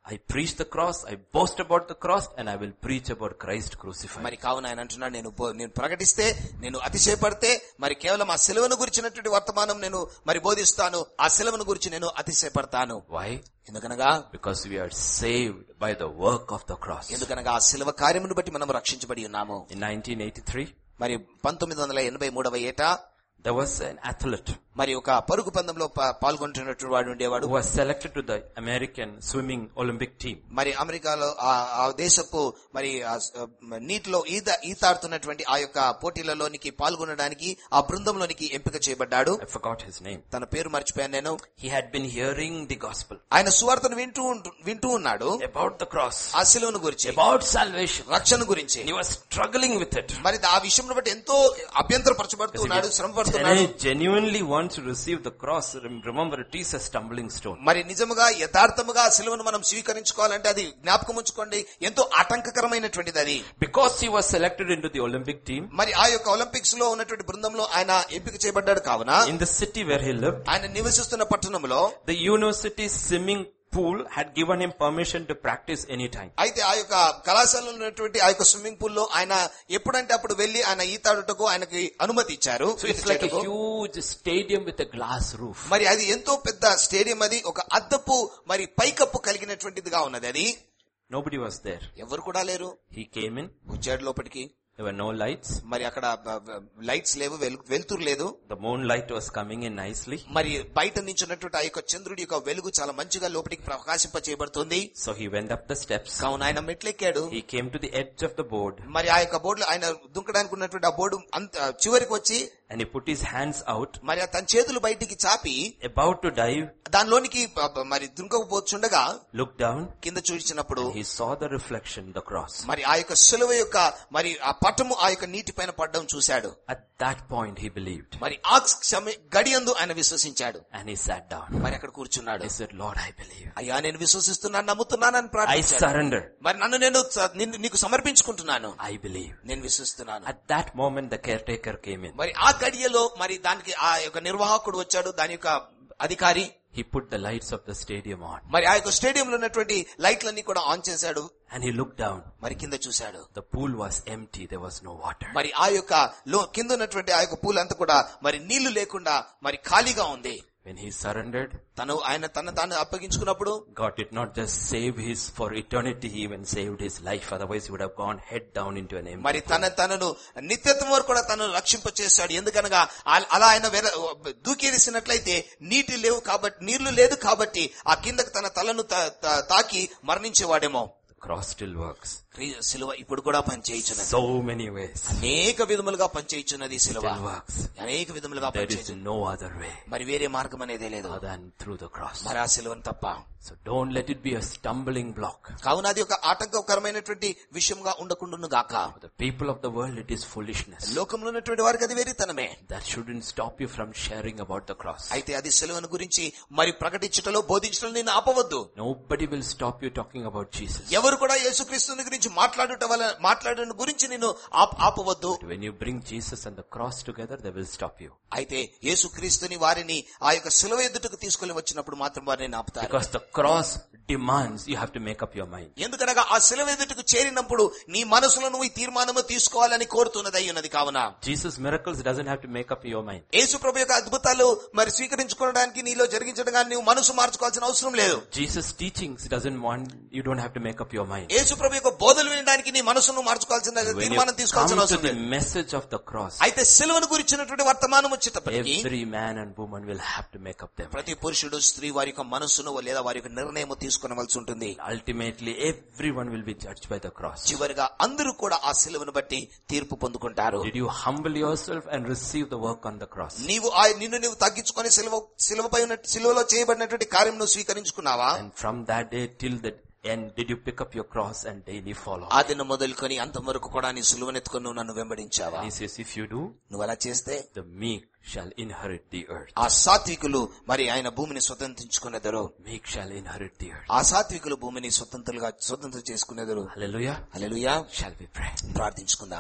I preach the cross, I boast about the cross, and I will preach about Christ crucified. మరి కావున ఆయన అంటున్నాడు నేను బో- నేను ప్రకటిస్తే నేను అతిశయపడితే మరి కేవలం ఆ సెలవును గురించినటువంటి వర్తమానం నేను మరి బోధిస్తాను ఆ సెలవును గురించి నేను అతిశయపడతాను Why? ఎందుకనగా Because we are saved by the work of the cross. ఎందుకనగా ఆ శిలవ కార్యమును బట్టి మనం రక్షించబడి ఉన్నాము In 1983, మరి పంతొమ్మిది వందల ఎనభై మూడవ ఏటా there was an athlete మరి ఒక పరుగు పందంలో పా- పాల్గొంటున్నటువంటి వాడు ఉండేవాడు who was selected to the American swimming Olympic team. మరి అమెరికాలో ఆ ఆ దేశపు మరి ఆ స- నీటిలో ఈత ఈతాడుతున్నటువంటి ఆ యొక్క పోటీలలోనికి పాల్గొనడానికి ఆ బృందంలోనికి ఎంపిక చేయబడ్డాడు I forgot his name. తన పేరు మర్చిపోయాను నేను He had been hearing the gospel ఆయన సువార్తను వింటూ ఉంటు- వింటూ ఉన్నాడు about the cross, ఆ శిలువను గురించి about salvation. రక్షణ గురించి He was struggling with it. మరి ఆ విషయంలో బట్టి ఎంతో అభ్యంతరపరచబడుతూ ఉన్నాడు శ్రమ పడుతున్నాడు Gen- genuinely wants to receive the cross. Rem- Remember, it is a stumbling stone. మరి నిజముగా యథార్థముగా ఆ శిలువను మనం స్వీకరించుకోవాలంటే అది జ్ఞాపకం ఉంచుకోండి ఎంతో ఆటంకకరమైనటువంటిది అది Because he was selected into the Olympic team, మరి ఆ యొక్క ఒలింపిక్స్ లో ఉన్నటువంటి బృందంలో ఆయన ఎంపిక చేయబడ్డాడు కావున in the city where he lived, ఆయన నివసిస్తున్న పట్టణంలో the university swimming pool had given him permission to practice anytime. అయితే ఆ యొక్క కళాశాలలో ఉన్నటువంటి ఆ యొక్క స్విమ్మింగ్ పూల్ లో ఆయన ఎప్పుడంటే అప్పుడు వెళ్లి ఆయన ఈతాడుటకు ఆయనకి అనుమతి ఇచ్చారు So it's like a huge stadium with a glass roof. మరి అది ఎంతో పెద్ద స్టేడియం అది ఒక అద్దపు మరి పైకప్పు కలిగినటువంటిదిగా ఉన్నది అది Nobody was there. ఎవరు కూడా లేరు He came in. వచ్చాడు లోపలికి There were no lights. మరి అక్కడ లైట్స్ లేవు వెలు- వెలుతురు లేదు The moonlight was coming in nicely. మరి బయట నుంచి ఉన్నటువంటి ఆ యొక్క చంద్రుడి యొక్క వెలుగు చాలా మంచిగా లోపలికి ప్రకాశింప చేయబడుతుంది So he went up the steps. కావున ఆయన మెట్లెక్కాడు He came to the edge of the board మరి ఆ యొక్క బోర్డు ఆయన దుంకడానికి ఉన్నటువంటి ఆ బోర్డు అంత చివరికి వచ్చి and he put his hands out, మరి ఆ తన చేతులు బయటికి చాపి about to dive, దానిలోనికి ప- ప- మరి దుంకకపోతుండగా looked down. కింద చూసినప్పుడు He saw the reflection, the cross. మరి ఆ యొక్క సులువ యొక్క మరి ఆ పటము ఆ యొక్క నీటి పైన పడ్డం చూశాడు At that point he believed మరి ఆ క్షమ గడియందు ఆయన విశ్వసించాడు and he sat down. మరి అక్కడ కూర్చున్నాడు He said, Lord, I believe. అయ్యా నేను విశ్వసిస్తున్నాను నమ్ముతున్నానని I ప్రార్థించాడు surrender. మరి నన్ను నేను స- నిన్ను- నీకు సమర్పించుకుంటున్నాను I believe. నేను విశ్వసిస్తున్నాను At that moment the caretaker came in. మరి ఆ గడియలో మరి దానికి ఆ యొక్క నిర్వాహకుడు వచ్చాడు దాని యొక్క అధికారి He put the lights of the stadium on మరి ఆ యొక్క స్టేడియం లో ఉన్నటువంటి లైట్లన్నీ కూడా ఆన్ చేశాడు and he looked down. మరి కింద చూశాడు The pool was empty. There was no water. మరి ఆ యొక్క లో కింద ఉన్నటువంటి ఆ యొక్క పూల్ అంతా కూడా మరి నీళ్లు లేకుండా మరి ఖాళీగా ఉంది When he surrendered, తను ఆయన తన తాను అప్పగించుకున్నప్పుడు God did not just save his for eternity, he even saved his life. Otherwise he would have gone head down into an empty మరి తన తనను నిత్యత్వం వరకు కూడా తను రక్షింప చేశాడు ఎందుకనగా ఆ- అలా ఆయన వెల- దూకేసినట్లయితే నీటి లేవు కాబట్టి నీళ్లు లేదు కాబట్టి ఆ కిందకు తన తలను తా- తా- తాకి మరణించేవాడేమో The cross still works. క్రీ- సిలువ ఇప్పుడు కూడా పనిచేయుచున్నది So many ways. అనేక విధములుగా పనిచేయుచున్నది సిలువ Still works. అనేక విధములుగా There is పనిచేయచ్చు no other way మరి వేరే మార్గం అనేదే లేదు other than through the cross. మరి ఆ సిలువను తప్ప So don't let it be a stumbling block. కావున అది ఒక ఆటంకకరమైనటువంటి విషయంగా ఉండకుండును గాక For the people of the world it is foolishness. లోకంలో ఉన్నటువంటి వారికి అది వేరితనమే That shouldn't stop you from sharing about the cross. అయితే అది సెలవును గురించి మరి ప్రకటించటలో బోధించడం నేను ఆపవద్దు Nobody will stop you talking about Jesus. ఎవరు కూడా యేసుక్రీస్తుని గురించి మాట్లాడుట వల్ల మాట్లాడడం గురించి నేను ఆప్- ఆపవద్దు But when you bring Jesus and the cross together, they will stop you. అయితే యేసుక్రీస్తుని వారిని ఆ యొక్క సిలువ ఎదుటకు తీసుకొని వచ్చినప్పుడు మాత్రం వారిని ఆపుతారు Because the cross demands you have to make up your mind. ఎందుకనగా ఆ సిలువ ఎదుటకు చేరినప్పుడు నీ మనసులో నువ్వు ఈ తీర్మానము తీసుకోవాలని కోరుతున్నది అయి ఉన్నది కావున Jesus' miracles doesn't have to make up your mind. యేసు ప్రభు యొక్క అద్భుతాలు మరి స్వీకరించుకోవడానికి నీలో జరిగించడం కానీ నువ్వు మనసు మార్చుకోవాల్సిన అవసరం లేదు Jesus' teachings doesn't want, you don't have to make up your mind. యేసు ప్రభు యొక్క బోధలు వినడానికి నీ మనసును మార్చుకోవాల్సిన When you తీర్మానం తీసుకోవాల్సిన come to అవసరం the లేదు message of the cross, అయితే సిలువను గురించినటువంటి వర్తమానం వచ్చేటప్పటికి every man and woman will have to make up their mind. ప్రతి పురుషుడు స్త్రీ వారి యొక్క మనసును లేదా వారి యొక్క నిర్ణయం తీసుకునవలసి ఉంటుంది Ultimately, everyone will be judged by the cross. చివరిగా అందరూ కూడా ఆ సిలువను బట్టి తీర్పు పొందుకుంటారు Did you humble yourself and receive the work on the cross? నీవు ఆ నిన్ను నీవు తగ్గించుకొని సిలువ సిలువపై ఉన్న సిలువలో చేయబడినటువంటి కార్యం నువ్వు స్వీకరించుకున్నావా And from that day till the end, did you pick up your cross and daily follow? ఆ దిన మొదలుకొని అంత వరకు కూడా నీ సిలువనెత్తుకొని నువ్వు నన్ను వెంబడించావా He says, if you do, నువ్వు అలా చేస్తే the meek shall inherit the earth. ఆ సాత్వికులు మరి ఆయన భూమిని స్వతంత్రించుకునేదరు Meek shall inherit the earth. ఆ సాత్వికులు భూమిని స్వతంత్రులుగా స్వతంత్రం చేసుకునేదరు Hallelujah. Hallelujah Shall we pray? ప్రార్థించుకుందాం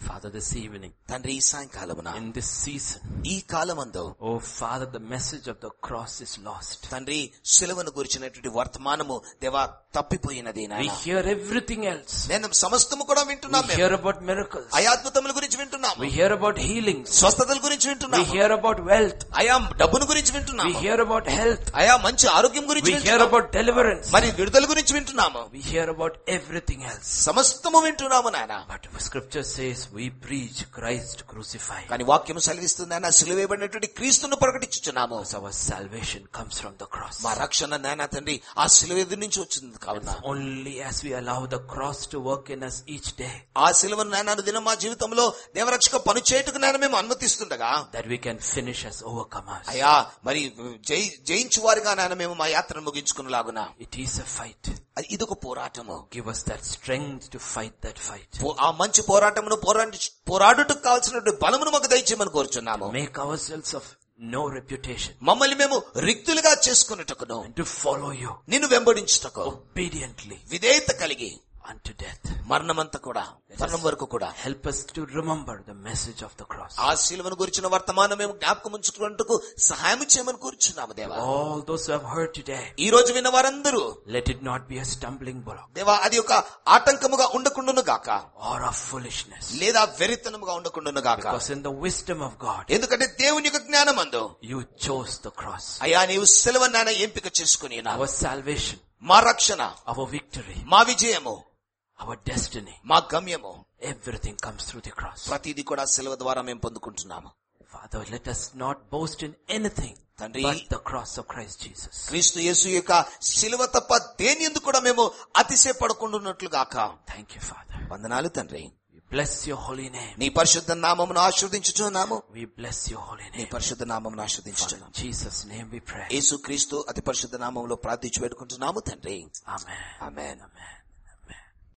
Father, this evening, తండ్రి ఈ సాయంకాలమున in this season, ఈ కాలమందు oh Father, the message of the cross is lost. తండ్రి శిలువను గురించినటువంటి వర్తమానము దేవా తప్పిపోయినది We నాయన hear everything else. నేను సమస్తము కూడా వింటున్నాం We మేము hear about miracles. అయాద్భుతముల గురించి వింటున్నాము We hear about healings. స్వస్థతల గురించి We వింటున్నాము hear about wealth. అయా డబ్బును గురించి We వింటున్నాము hear about health. అయా మంచి ఆరోగ్యం గురించి We hear వింటున్నాము about deliverance. మరి విడుదల గురించి వింటున్నాము We hear about everything else. సమస్తము వింటున్నాము నాయన But scripture says we preach Christ crucified. కానీ వాక్యం సెలవిస్తుంది ఆయన సిలువేయబడినటువంటి క్రీస్తును ప్రకటించుచున్నాము Because our salvation comes from the cross. మా రక్షణ నాయన తండ్రి ఆ సిలువ ఎదురు నుంచి వచ్చింది కావున Only as we allow the cross to work in us each day, ఆ సిలువను నాయన దినం మా జీవితంలో దేవరక్షక పని చేయుటకు నాయన మేము అనుమతిస్తుండగా that we can finish as overcomers. అయ్యా మరి జై జయించు వారిగా నాయన మేము మా యాత్రను ముగించుకునేలాగున It is a fight. అది ఇదొక పోరాటము Give us that strength to fight that fight. పో- ఆ మంచి పోరాటమును పోరాడి పోరాడుటకు కావాల్సినటువంటి బలమును మాకు దయచేయమని కోరుచున్నాము Make ourselves of no reputation మమ్మల్ని మేము రిక్తులుగా చేసుకున్నటకును and to follow you నిన్ను వెంబడించుటకు obediently విధేయత కలిగి unto death. మరణమంతా కూడా మరణం వరకు కూడా Help us to remember the message of the cross. ఆ శిలువను గురించిన వర్తమానం మేము జ్ఞాపకం ఉంచుకున్నట్టుకు సహాయం చేయమని కూర్చున్నాము దేవా All those who have heard today, ఈ రోజు విన్న వారందరూ let it not be a stumbling block దేవా అది ఒక ఆటంకముగా ఉండకుండాను గాక or a foolishness. లేదా వెరితనముగా ఉండకుండాను గాక Because in the wisdom of God, ఎందుకంటే దేవుని యొక్క జ్ఞానమందు you chose the cross. అయ్యా నీవు సెలవు నాయన ఎంపిక చేసుకుని ఉన్నావు. Our salvation, మా రక్షణ our victory, మా విజయము our destiny, మా గమ్యము everything comes through the cross. ప్రతిదీ కూడా సెలవు ద్వారా మేము పొందుకుంటున్నాము Father, let us not boast in anything తండ్రి but the cross of Christ Jesus. క్రీస్తు యేసు యొక్క శిలువ తప్ప దేని ఎందుకు కూడా మేము అతిశయపడకుండా ఉన్నట్లు గాక Thank you, Father. వందనాలు తండ్రి We bless your holy name. నీ పరిశుద్ధ నామమును ఆశ్రవదించుచున్నాము We bless your holy నీ name. పరిశుద్ధ నామమును In ఆశ్రవదించుచున్నాము Jesus' name we pray. యేసు క్రీస్తు అతి పరిశుద్ధ నామంలో ప్రార్థించి పెట్టుకుంటున్నాము తండ్రి Amen. ఆమేన్ Amen.